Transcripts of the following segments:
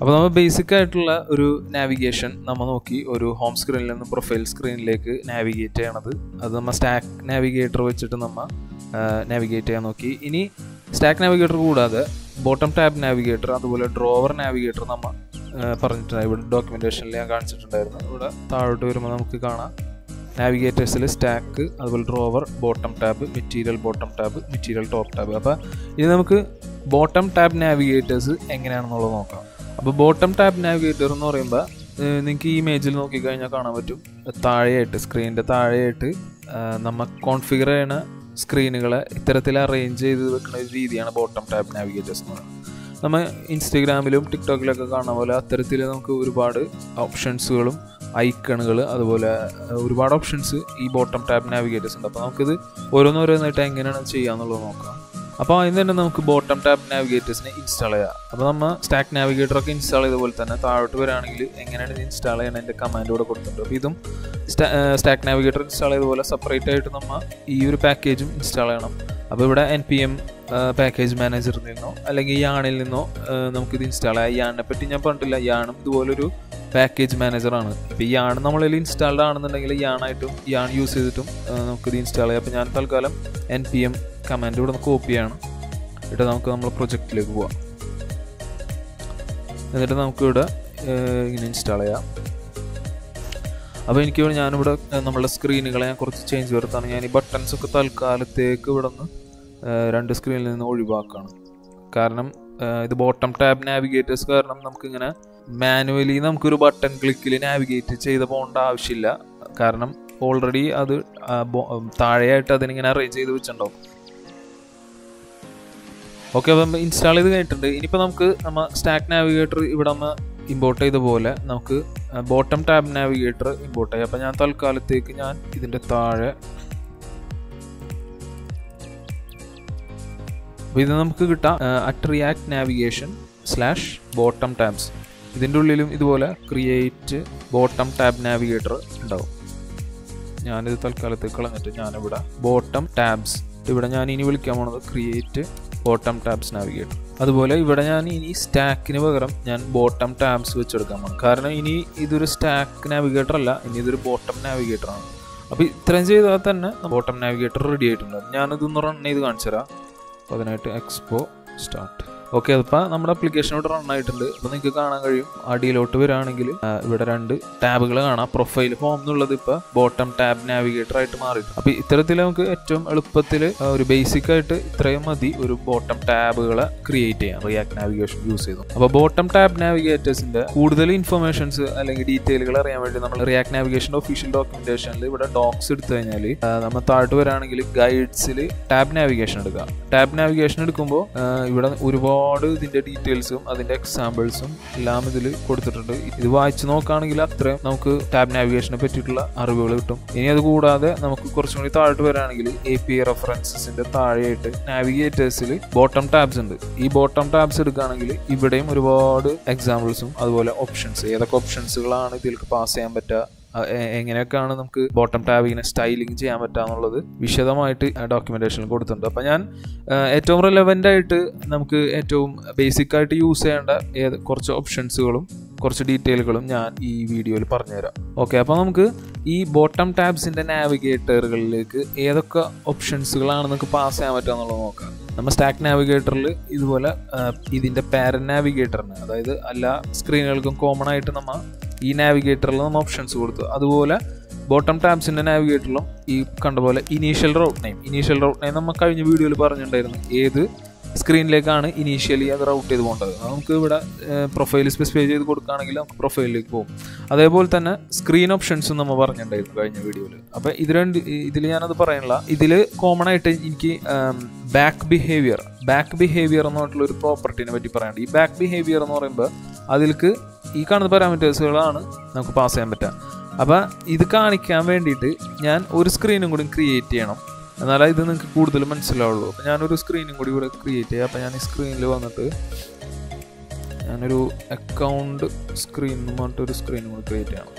അപ്പോൾ നമ്മൾ ബേസിക് ആയിട്ടുള്ള ഒരു നാവിഗേഷൻ നമ്മൾ നോക്കി ഒരു ഹോം സ്ക്രീനിൽ നിന്ന് പ്രൊഫൈൽ സ്ക്രീനിലേക്ക് നാവിഗേറ്റ് ചെയ്യണത് അത് നമ്മൾ സ്റ്റാക്ക് നാവിഗേറ്റർ വെച്ചിട്ട് നമ്മൾ നാവിഗേറ്റ് ചെയ്യാൻ നോക്കി ഇനി സ്റ്റാക്ക് നാവിഗേറ്റർ കൂടാതെ ബോട്ടം ടാബ് നാവിഗേറ്റർ അതുപോലെ ഡ്രോവർ നാവിഗേറ്റർ നമ്മൾ പറഞ്ഞിട്ടുണ്ട് ഇവിടെ ഡോക്യുമെൻറ്റേഷനിൽ ഞാൻ കാണിച്ചിട്ടുണ്ടായിരുന്നു ഇവിടെ താഴോട്ട് വരുമ്പോൾ നമുക്ക് കാണാം നാവിഗേറ്റേഴ്സിൽ സ്റ്റാക്ക് അതുപോലെ drawer bottom tab material bottom tab material top tab അപ്പോൾ ഇനി നമുക്ക് ബോട്ടം ടാബ് നാവിഗേറ്റേഴ്സ് എങ്ങനെയാണെന്നുള്ളത് നോക്കാം അപ്പോൾ ബോട്ടം ടാബ് നാവിഗേറ്റർ എന്ന് പറയുമ്പോൾ നിങ്ങൾക്ക് ഈ ഇമേജിൽ നോക്കിക്കഴിഞ്ഞാൽ കാണാൻ പറ്റും താഴെയായിട്ട് സ്ക്രീനിൻ്റെ താഴെയായിട്ട് നമ്മൾ കോൺഫിഗർ ചെയ്യണ സ്ക്രീനുകളെ ഇത്തരത്തിൽ അറേഞ്ച് ചെയ്ത് വെക്കുന്ന ഒരു രീതിയാണ് ബോട്ടം ടാബ് നാവിഗേറ്റേഴ്സ് എന്ന് പറയുന്നത് നമ്മൾ ഇൻസ്റ്റഗ്രാമിലും ടിക്ടോക്കിലൊക്കെ കാണുന്ന പോലെ അത്തരത്തിൽ നമുക്ക് ഒരുപാട് ഓപ്ഷൻസുകളും ഐക്കണുകൾ അതുപോലെ ഒരുപാട് ഓപ്ഷൻസ് ഈ ബോട്ടം ടാബ് നാവിഗേറ്റേഴ്സ് ഉണ്ട് അപ്പോൾ നമുക്കിത് ഓരോന്നോരോന്നായിട്ട് എങ്ങനെയാണ് ചെയ്യാന്നുള്ളത് നോക്കാം അപ്പോൾ അതിന് തന്നെ നമുക്ക് ബോട്ടം ടാബ് നാവിഗേറ്റേഴ്സിനെ ഇൻസ്റ്റാൾ ചെയ്യാം അപ്പോൾ നമ്മൾ സ്റ്റാക്ക് നാവിഗേറ്റർ ഒക്കെ ഇൻസ്റ്റാൾ ചെയ്ത പോലെ തന്നെ താഴോട്ട് വരാണെങ്കിൽ എങ്ങനെയാണ് ഇത് ഇൻസ്റ്റാൾ ചെയ്യണതിൻ്റെ കമാൻഡ് കൂടെ കൊടുത്തിട്ടുണ്ട് അപ്പോൾ ഇതും സ്റ്റാക്ക് നാവിഗേറ്റർ ഇൻസ്റ്റാൾ ചെയ്ത പോലെ സെപ്പറേറ്റ് ആയിട്ട് നമ്മൾ ഈ ഒരു പാക്കേജും ഇൻസ്റ്റാൾ ചെയ്യണം അപ്പോൾ ഇവിടെ എൻ പി എം പാക്കേജ് മാനേജറിൽ നിന്നോ അല്ലെങ്കിൽ യാണിൽ നിന്നോ നമുക്കിത് ഇൻസ്റ്റാൾ ചെയ്യാം യാണിനെ പറ്റി ഞാൻ പറഞ്ഞിട്ടില്ല യാണും ഇതുപോലൊരു പാക്കേജ് മാനേജറാണ് ഇപ്പോൾ ഈ യാണ് നമ്മളിൽ ഇൻസ്റ്റാൾഡ് ആണെന്നുണ്ടെങ്കിൽ യാണായിട്ടും യാൺ യൂസ് ചെയ്തിട്ടും നമുക്കിത് ഇൻസ്റ്റാൾ ചെയ്യാം അപ്പോൾ ഞാൻ തൽക്കാലം എൻ പി എം കമാൻഡ് ഇവിടെ നമുക്ക് കോപ്പി ചെയ്യണം എന്നിട്ട് നമുക്ക് നമ്മൾ പ്രൊജക്റ്റിലേക്ക് പോവാം എന്നിട്ട് നമുക്കിവിടെ ഇങ്ങനെ ഇൻസ്റ്റാൾ ചെയ്യാം അപ്പോൾ എനിക്ക് ഞാനിവിടെ നമ്മളുടെ സ്ക്രീനുകളെ ഞാൻ കുറച്ച് ചേഞ്ച് വരുത്താണ് ഞാൻ ഈ ബട്ടൺസ് ഒക്കെ തൽക്കാലത്തേക്ക് ഇവിടെ നിന്ന് രണ്ട് സ്ക്രീനിൽ നിന്ന് ഒഴിവാക്കുകയാണ് കാരണം ഇത് ബോട്ടം ടാബ് നാവിഗേറ്റേഴ്സ് കാരണം നമുക്കിങ്ങനെ മാനുവലി നമുക്കൊരു ബട്ടൺ ക്ലിക്കിൽ നാവിഗേറ്റ് ചെയ്ത് പോകേണ്ട ആവശ്യമില്ല കാരണം ഓൾറെഡി അത് താഴെയായിട്ട് അതിനിങ്ങനെ അറേഞ്ച് ചെയ്ത് വെച്ചിട്ടുണ്ടാവും ഓക്കെ അപ്പം ഇൻസ്റ്റാൾ ചെയ്ത് കഴിഞ്ഞിട്ടുണ്ട് ഇനിയിപ്പോൾ നമുക്ക് നമ്മൾ സ്റ്റാക്ക് നാവിഗേറ്റർ ഇവിടെ നമ്മൾ ഇമ്പോർട്ട് ചെയ്ത പോലെ നമുക്ക് ബോട്ടം ടാബ് നാവിഗേറ്റർ ഇമ്പോർട്ട് ചെയ്യാം അപ്പോൾ ഞാൻ തൽക്കാലത്തേക്ക് ഞാൻ ഇതിൻ്റെ താഴെ അപ്പോൾ ഇത് നമുക്ക് കിട്ടാം at react navigation slash bottom tabs ഇതിൻ്റെ ഉള്ളിലും ഇതുപോലെ ക്രിയേറ്റ് ബോട്ടം ടാബ് നാവിഗേറ്റർ ഉണ്ടാവും ഞാനിത് തൽക്കാലത്തേക്ക് കളഞ്ഞിട്ട് ഞാനിവിടെ ബോട്ടം ടാബ്സ് ഇവിടെ ഞാൻ ഇനി വിളിക്കാൻ പോണത് ക്രിയേറ്റ് ബോട്ടം ടാബ്സ് നാവിഗേറ്റർ അതുപോലെ ഇവിടെ ഞാൻ ഇനി സ്റ്റാക്കിന് പകരം ഞാൻ ബോട്ടം ടാബ്സ് വെച്ചെടുക്കാൻ പോകണം കാരണം ഇനി ഇതൊരു സ്റ്റാക്ക് നാവിഗേറ്റർ അല്ല ഇനി ഇതൊരു ബോട്ടം നാവിഗേറ്റർ ആണ് അപ്പോൾ ഇത്രയും ചെയ്താൽ തന്നെ ബോട്ടം നാവിഗേറ്റർ റെഡി ആയിട്ടുണ്ട് ഞാനിതൊന്ന് റൺ ചെയ്ത് കാണിച്ചു തരാം അപ്പോൾ അതിനായിട്ട് എക്സ്പോ സ്റ്റാർട്ട് ഓക്കെ അതിപ്പോൾ നമ്മുടെ അപ്ലിക്കേഷൻ ഇവിടെ റൺ ആയിട്ടുണ്ട് അപ്പോൾ നിങ്ങൾക്ക് കാണാൻ കഴിയും അടിയിലോട്ട് വരികയാണെങ്കിൽ ഇവിടെ രണ്ട് ടാബുകൾ കാണാം പ്രൊഫൈൽ ഹോം എന്നുള്ളത് ഇപ്പോൾ ബോട്ടം ടാബ് നാവിഗേറ്റർ ആയിട്ട് മാറി അപ്പോൾ ഇത്തരത്തിൽ നമുക്ക് ഏറ്റവും എളുപ്പത്തിൽ ഒരു ബേസിക് ആയിട്ട് ഇത്രയും മതി ഒരു ബോട്ടം ടാബുകളെ ക്രിയേറ്റ് ചെയ്യാം റിയാക്ട് നാവിഗേഷൻ യൂസ് ചെയ്തു അപ്പോൾ ബോട്ടം ടാബ് നാവിഗേറ്റേഴ്സിന്റെ കൂടുതൽ ഇൻഫർമേഷൻസ് അല്ലെങ്കിൽ ഡീറ്റെയിലുകൾ അറിയാൻ വേണ്ടി നമ്മൾ റിയാക്ട് നാവിഗേഷൻ്റെ ഒഫീഷ്യൽ ഡോക്യുമെന്റേഷനിൽ ഇവിടെ ഡോക്സ് എടുത്തു കഴിഞ്ഞാൽ നമ്മൾ താഴോട്ട് വരാണെങ്കിൽ ഗൈഡ്സിൽ ടാബ് നാവിഗേഷൻ എടുക്കാം ടാബ് നാവിഗേഷൻ എടുക്കുമ്പോൾ ഇവിടെ ഒരുപാട് ഒരുപാട് ഇതിന്റെ ഡീറ്റെയിൽസും അതിന്റെ എക്സാമ്പിൾസും എല്ലാം ഇതിൽ കൊടുത്തിട്ടുണ്ട് ഇത് വായിച്ചു നോക്കുകയാണെങ്കിൽ അത്രയും നമുക്ക് ടാബ് നാവിഗേഷനെ പറ്റിയിട്ടുള്ള അറിവുകൾ കിട്ടും ഇനി അത് കൂടാതെ നമുക്ക് കുറച്ചും കൂടി താഴോട്ട് വരാണെങ്കിൽ എ പി റെഫറൻസസിന്റെ താഴെയായിട്ട് നാവിഗേറ്റേഴ്സിൽ ബോട്ടം ടാബ്സ് ഉണ്ട് ഈ ബോട്ടം ടാബ്സ് എടുക്കുകയാണെങ്കിൽ ഇവിടെയും ഒരുപാട് എക്സാമ്പിൾസും അതുപോലെ ഓപ്ഷൻസ് ഏതൊക്കെ ഓപ്ഷൻസുകളാണ് ഇതിലേക്ക് പാസ് ചെയ്യാൻ പറ്റുക എങ്ങനെയൊക്കെയാണ് നമുക്ക് ബോട്ടം ടാബ് ഇങ്ങനെ സ്റ്റൈലിംഗ് ചെയ്യാൻ പറ്റുക എന്നുള്ളത് വിശദമായിട്ട് ഡോക്യുമെന്റേഷനിൽ കൊടുത്തിട്ടുണ്ട് അപ്പം ഞാൻ ഏറ്റവും റിലവൻ്റ് ആയിട്ട് നമുക്ക് ഏറ്റവും ബേസിക് ആയിട്ട് യൂസ് ചെയ്യേണ്ട ഏത് കുറച്ച് ഓപ്ഷൻസുകളും കുറച്ച് ഡീറ്റെയിലുകളും ഞാൻ ഈ വീഡിയോയിൽ പറഞ്ഞുതരാം ഓക്കെ അപ്പോൾ നമുക്ക് ഈ ബോട്ടം ടാബ്സിൻ്റെ നാവിഗേറ്ററുകളിലേക്ക് ഏതൊക്കെ ഓപ്ഷൻസുകളാണ് നമുക്ക് പാസ് ചെയ്യാൻ പറ്റുക എന്നുള്ളത് നോക്കാം നമ്മൾ സ്റ്റാക്ക് നാവിഗേറ്ററിൽ ഇതുപോലെ ഇതിൻ്റെ പാരൻ നാവിഗേറ്ററിന് അതായത് എല്ലാ സ്ക്രീനുകൾക്കും കോമൺ ആയിട്ട് നമ്മൾ ഈ നാവിഗേറ്ററിൽ നമ്മൾ ഓപ്ഷൻസ് കൊടുത്തു അതുപോലെ ബോട്ടം ടാബ്സിൻ്റെ നാവിഗേറ്ററിലും ഈ കണ്ട പോലെ initial route name initial route name നമ്മൾ കഴിഞ്ഞ വീഡിയോയിൽ പറഞ്ഞിട്ടുണ്ടായിരുന്നു ഏത് സ്ക്രീനിലേക്കാണ് ഇനീഷ്യലി അത് റൗട്ട് ചെയ്ത് പോകേണ്ടത് നമുക്ക് ഇവിടെ പ്രൊഫൈൽ സ്പെസിഫൈ ചെയ്ത് കൊടുക്കുകയാണെങ്കിൽ നമുക്ക് പ്രൊഫൈലിലേക്ക് പോകും അതേപോലെ തന്നെ സ്ക്രീൻ ഓപ്ഷൻസും നമ്മൾ പറഞ്ഞിട്ടുണ്ടായിരുന്നു കഴിഞ്ഞ വീഡിയോയിൽ അപ്പോൾ ഇത് രണ്ട് ഇതിൽ ഞാനത് പറയാനുള്ള ഇതിൽ കോമൺ ആയിട്ട് എനിക്ക് ബാക്ക് ബിഹേവിയർ ബാക്ക് ബിഹേവിയർ എന്ന് പറഞ്ഞിട്ടുള്ള ഒരു പ്രോപ്പർട്ടിനെ പറ്റി പറയാനുണ്ട് ഈ ബാക്ക് ബിഹേവിയർ എന്ന് പറയുമ്പോൾ അതിലേക്ക് ഈ കാണുന്ന പാരാമീറ്റേഴ്സുകളാണ് നമുക്ക് പാസ് ചെയ്യാൻ പറ്റുക അപ്പോൾ ഇത് കാണിക്കാൻ വേണ്ടിയിട്ട് ഞാൻ ഒരു സ്ക്രീനും കൂടി ക്രിയേറ്റ് ചെയ്യണം എന്നാലേ ഇത് നിങ്ങൾക്ക് കൂടുതൽ മനസ്സിലാവുള്ളൂ അപ്പോൾ ഞാനൊരു സ്ക്രീനും കൂടി ഇവിടെ ക്രിയേറ്റ് ചെയ്യാം അപ്പോൾ ഞാൻ ഈ സ്ക്രീനിൽ വന്നിട്ട് ഞാനൊരു അക്കൗണ്ട് സ്ക്രീൻ എന്ന് പറഞ്ഞിട്ട് ഒരു സ്ക്രീനും കൂടി ക്രിയേറ്റ് ചെയ്യണം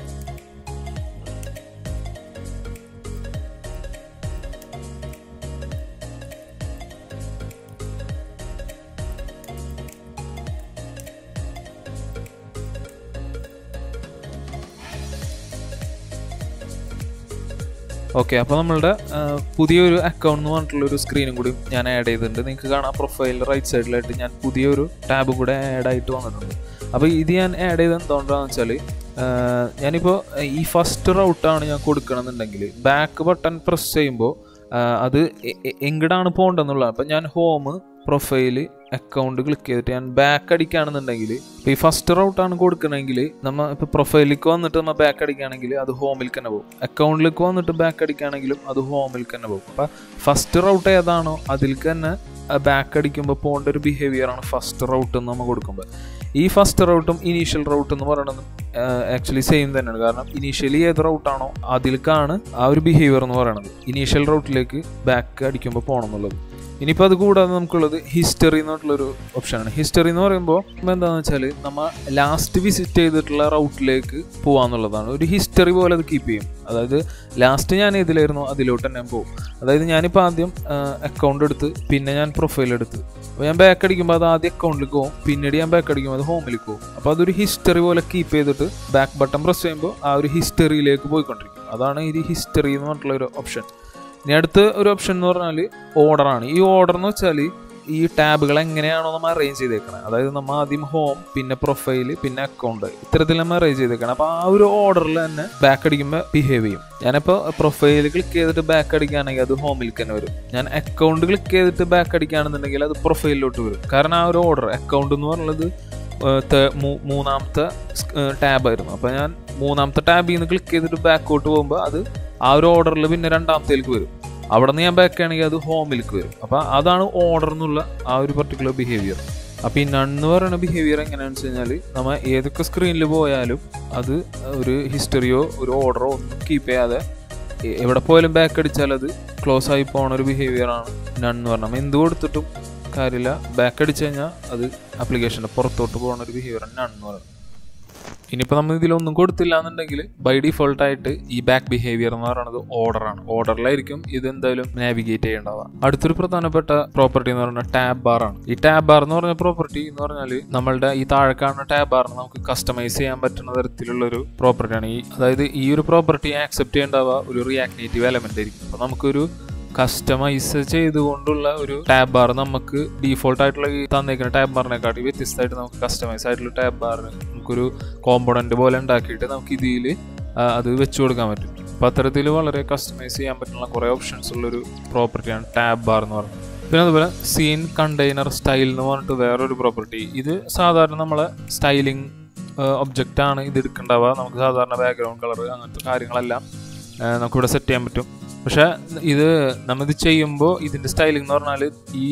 ഓക്കെ അപ്പോൾ നമ്മളുടെ ആ, പുതിയൊരു അക്കൗണ്ട് എന്ന് പറഞ്ഞിട്ടുള്ള ഒരു സ്ക്രീനും കൂടി ഞാൻ ആഡ് ചെയ്തിട്ടുണ്ട് നിങ്ങൾക്ക് കാണാം പ്രൊഫൈലിൽ റൈറ്റ് സൈഡിലായിട്ട് ഞാൻ പുതിയൊരു ടാബ് കൂടെ ആഡ് ആയിട്ട് വന്നിട്ടുണ്ട് അപ്പോൾ ഇത് ഞാൻ ആഡ് ചെയ്ത് എന്തുകൊണ്ടാണെന്ന് വെച്ചാൽ ഞാനിപ്പോൾ ഈ ഫസ്റ്റ് റൗട്ടാണ് ഞാൻ കൊടുക്കണമെന്നുണ്ടെങ്കിൽ ബാക്ക് ബട്ടൺ പ്രസ് ചെയ്യുമ്പോൾ അത് എ- എ- എങ്ങടാണ് പോകേണ്ടതെന്നുള്ളത് അപ്പം ഞാൻ ഹോം പ്രൊഫൈല് അക്കൗണ്ട് ക്ലിക്ക് ചെയ്തിട്ട് ഞാൻ ബാക്ക് അടിക്കുകയാണെന്നുണ്ടെങ്കിൽ ഇപ്പോൾ ഈ ഫസ്റ്റ് റൗട്ടാണ് കൊടുക്കണമെങ്കിൽ നമ്മൾ ഇപ്പോൾ പ്രൊഫൈലിലേക്ക് വന്നിട്ട് നമ്മൾ ബാക്ക് അടിക്കുകയാണെങ്കിൽ അത് ഹോമിലേക്ക് തന്നെ പോകും അക്കൗണ്ടിലേക്ക് വന്നിട്ട് ബാക്ക് അടിക്കുകയാണെങ്കിലും അത് ഹോമിലേക്ക് തന്നെ പോകും അപ്പം ഫസ്റ്റ് റൗട്ട് ഏതാണോ അതിലേക്ക് തന്നെ ബാക്ക് അടിക്കുമ്പോൾ പോകേണ്ട ഒരു ബിഹേവിയർ ആണ് ഫസ്റ്റ് റൗട്ട് എന്ന് നമ്മൾ കൊടുക്കുമ്പോൾ ഈ ഫസ്റ്റ് റൗട്ടും ഇനീഷ്യൽ റൗട്ട് എന്ന് പറയുന്നത് ആക്ച്വലി സെയിം തന്നെയാണ് കാരണം ഇനീഷ്യലി ഏത് റൗട്ടാണോ അതിലേക്കാണ് ആ ഒരു ബിഹേവിയർ എന്ന് പറയുന്നത് ഇനീഷ്യൽ റൗട്ടിലേക്ക് ബാക്ക് അടിക്കുമ്പോൾ പോകണം എന്നുള്ളത് ഇനിയിപ്പോൾ അത് കൂടാതെ നമുക്കുള്ളത് ഹിസ്റ്ററി എന്നുള്ളൊരു ഓപ്ഷനാണ് ഹിസ്റ്ററി എന്ന് പറയുമ്പോൾ എന്താണെന്ന് വെച്ചാൽ നമ്മൾ ലാസ്റ്റ് വിസിറ്റ് ചെയ്തിട്ടുള്ള റൗട്ടിലേക്ക് പോകാന്നുള്ളതാണ് ഒരു ഹിസ്റ്ററി പോലെ അത് കീപ്പ് ചെയ്യും അതായത് ലാസ്റ്റ് ഞാൻ ഏതിലായിരുന്നു അതിലോട്ട് തന്നെ പോകും അതായത് ഞാനിപ്പോൾ ആദ്യം അക്കൗണ്ട് എടുത്ത് പിന്നെ ഞാൻ പ്രൊഫൈൽ എടുത്ത് അപ്പോൾ ഞാൻ ബാക്ക് അടിക്കുമ്പോൾ അത് ആദ്യം അക്കൗണ്ടിലേക്ക് പോകും പിന്നീട് ഞാൻ ബാക്ക് അടിക്കുമ്പോൾ അത് ഹോമിലേക്ക് പോകും അപ്പോൾ അതൊരു ഹിസ്റ്ററി പോലെ കീപ്പ് ചെയ്തിട്ട് ബാക്ക് ബട്ടൺ പ്രസ് ചെയ്യുമ്പോൾ ആ ഒരു ഹിസ്റ്ററിയിലേക്ക് പോയിക്കൊണ്ടിരിക്കും അതാണ് ഈ ഹിസ്റ്ററി എന്ന് പറഞ്ഞിട്ടുള്ള ഒരു ഓപ്ഷൻ ഇനി അടുത്ത ഒരു ഓപ്ഷൻ എന്ന് പറഞ്ഞാൽ ഓർഡറാണ് ഈ ഓർഡർ എന്ന് വെച്ചാൽ ഈ ടാബുകൾ എങ്ങനെയാണോ നമ്മൾ അറേഞ്ച് ചെയ്തേക്കണം അതായത് നമ്മൾ ആദ്യം ഹോം പിന്നെ പ്രൊഫൈൽ പിന്നെ അക്കൗണ്ട് ഇത്തരത്തിൽ നമ്മൾ അറേഞ്ച് ചെയ്തേക്കണം അപ്പോൾ ആ ഒരു ഓർഡറിൽ തന്നെ ബാക്ക് അടിക്കുമ്പോൾ ബിഹേവ് ചെയ്യും ഞാനിപ്പോൾ പ്രൊഫൈൽ ക്ലിക്ക് ചെയ്തിട്ട് ബാക്ക് അടിക്കുകയാണെങ്കിൽ അത് ഹോമിലേക്ക് തന്നെ വരും ഞാൻ അക്കൗണ്ട് ക്ലിക്ക് ചെയ്തിട്ട് ബാക്ക് അടിക്കുകയാണെന്നുണ്ടെങ്കിൽ അത് പ്രൊഫൈലിലോട്ട് വരും കാരണം ആ ഒരു ഓർഡർ അക്കൗണ്ട് എന്ന് പറയുന്നത് ഏഹ്, ത- മൂ- മൂന്നാമത്തെ ടാബായിരുന്നു അപ്പോൾ ഞാൻ മൂന്നാമത്തെ ടാബിൽ നിന്ന് ക്ലിക്ക് ചെയ്തിട്ട് ബാക്കോട്ട് പോകുമ്പോൾ അത് ആ ഒരു ഓർഡറിൽ പിന്നെ രണ്ടാമത്തേക്ക് വരും അവിടെ നിന്ന് ഞാൻ ബാക്ക് ആണെങ്കിൽ അത് ഹോമിലേക്ക് വരും അപ്പോൾ അതാണ് ഓർഡർ എന്നുള്ള ആ ഒരു പർട്ടിക്കുലർ ബിഹേവിയർ അപ്പോൾ ഈ നൺ എന്ന് പറയുന്ന ബിഹേവിയർ എങ്ങനെയാണെന്ന് വെച്ച് കഴിഞ്ഞാൽ നമ്മൾ ഏതൊക്കെ സ്ക്രീനിൽ പോയാലും അത് ഒരു ഹിസ്റ്ററിയോ ഒരു ഓർഡറോ ഒന്നും കീപ്പ് ചെയ്യാതെ എ- എവിടെ പോയാലും ബാക്ക് അടിച്ചാൽ അത് ക്ലോസ് ആയി പോണ ഒരു ബിഹേവിയറാണ് നൺ എന്ന് പറഞ്ഞാൽ നമ്മൾ എന്ത് കൊടുത്തിട്ടും കാര്യമില്ല ബാക്ക് അടിച്ചു കഴിഞ്ഞാൽ അത് ആപ്ലിക്കേഷൻ്റെ പുറത്തോട്ട് പോകുന്ന ഒരു ബിഹേവിയറാണ് നൺ എന്ന് പറയുന്നത് ഇനിയിപ്പോൾ നമ്മൾ ഇതിലൊന്നും കൊടുത്തില്ല എന്നുണ്ടെങ്കിൽ ബൈ ഡിഫോൾട്ട് ആയിട്ട് ഈ ബാക്ക് ബിഹേവിയർ എന്ന് പറയുന്നത് ഓർഡറാണ് ഓർഡറിലായിരിക്കും ഇത് എന്തായാലും നാവിഗേറ്റ് ചെയ്യേണ്ടതാണ് അടുത്തൊരു പ്രധാനപ്പെട്ട പ്രോപ്പർട്ടി എന്ന് പറയുന്നത് ടാബ് ബാർ ആണ് ഈ ടാബ് ബാർ എന്ന് പറഞ്ഞ പ്രോപ്പർട്ടി എന്ന് പറഞ്ഞാൽ നമ്മളുടെ ഈ താഴെ കാണുന്ന ടാബ് ബാറിന് നമുക്ക് കസ്റ്റമൈസ് ചെയ്യാൻ പറ്റുന്ന തരത്തിലുള്ള ഒരു പ്രോപ്പർട്ടിയാണ് ഈ അതായത് ഈ ഒരു പ്രോപ്പർട്ടി ആക്സെപ്റ്റ് ചെയ്യേണ്ടാവുക ഒരു റിയാക്ട് നേറ്റീവ് എലമെന്റ് ആയിരിക്കും അപ്പോൾ നമുക്കൊരു കസ്റ്റമൈസ് ചെയ്തുകൊണ്ടുള്ള ഒരു ടാബ് ബാർ നമുക്ക് ഡീഫോൾട്ട് ആയിട്ടുള്ള ഈ തന്നേക്കുന്ന ടാബ് ബാറിനെക്കാട്ടി വ്യത്യസ്തമായിട്ട് നമുക്ക് കസ്റ്റമൈസ് ആയിട്ടുള്ള ടാബ് ബാർ നമുക്കൊരു കോമ്പണന്റ് പോലെ ഉണ്ടാക്കിയിട്ട് നമുക്ക് ഇതിൽ അത് വെച്ച് കൊടുക്കാൻ പറ്റും അപ്പോൾ അത്തരത്തിൽ വളരെ കസ്റ്റമൈസ് ചെയ്യാൻ പറ്റുന്ന കുറേ ഓപ്ഷൻസ് ഉള്ളൊരു പ്രോപ്പർട്ടിയാണ് ടാബ് ബാർ എന്ന് പറയുന്നത് പിന്നെ അതുപോലെ സീൻ കണ്ടെയ്നർ സ്റ്റൈൽ എന്ന് പറഞ്ഞിട്ട് വേറൊരു പ്രോപ്പർട്ടി ഇത് സാധാരണ നമ്മളെ സ്റ്റൈലിംഗ് ഒബ്ജക്റ്റ് ആണ് ഇത് എടുക്കേണ്ടാവുക നമുക്ക് സാധാരണ ബാക്ക്ഗ്രൗണ്ട് കളർ അങ്ങനത്തെ കാര്യങ്ങളെല്ലാം ആ, നമുക്കിവിടെ സെറ്റ് ചെയ്യാൻ പറ്റും പക്ഷേ ഇത് നമ്മിത് ചെയ്യുമ്പോൾ ഇതിൻ്റെ സ്റ്റൈലിംഗ് എന്ന് പറഞ്ഞാൽ ഈ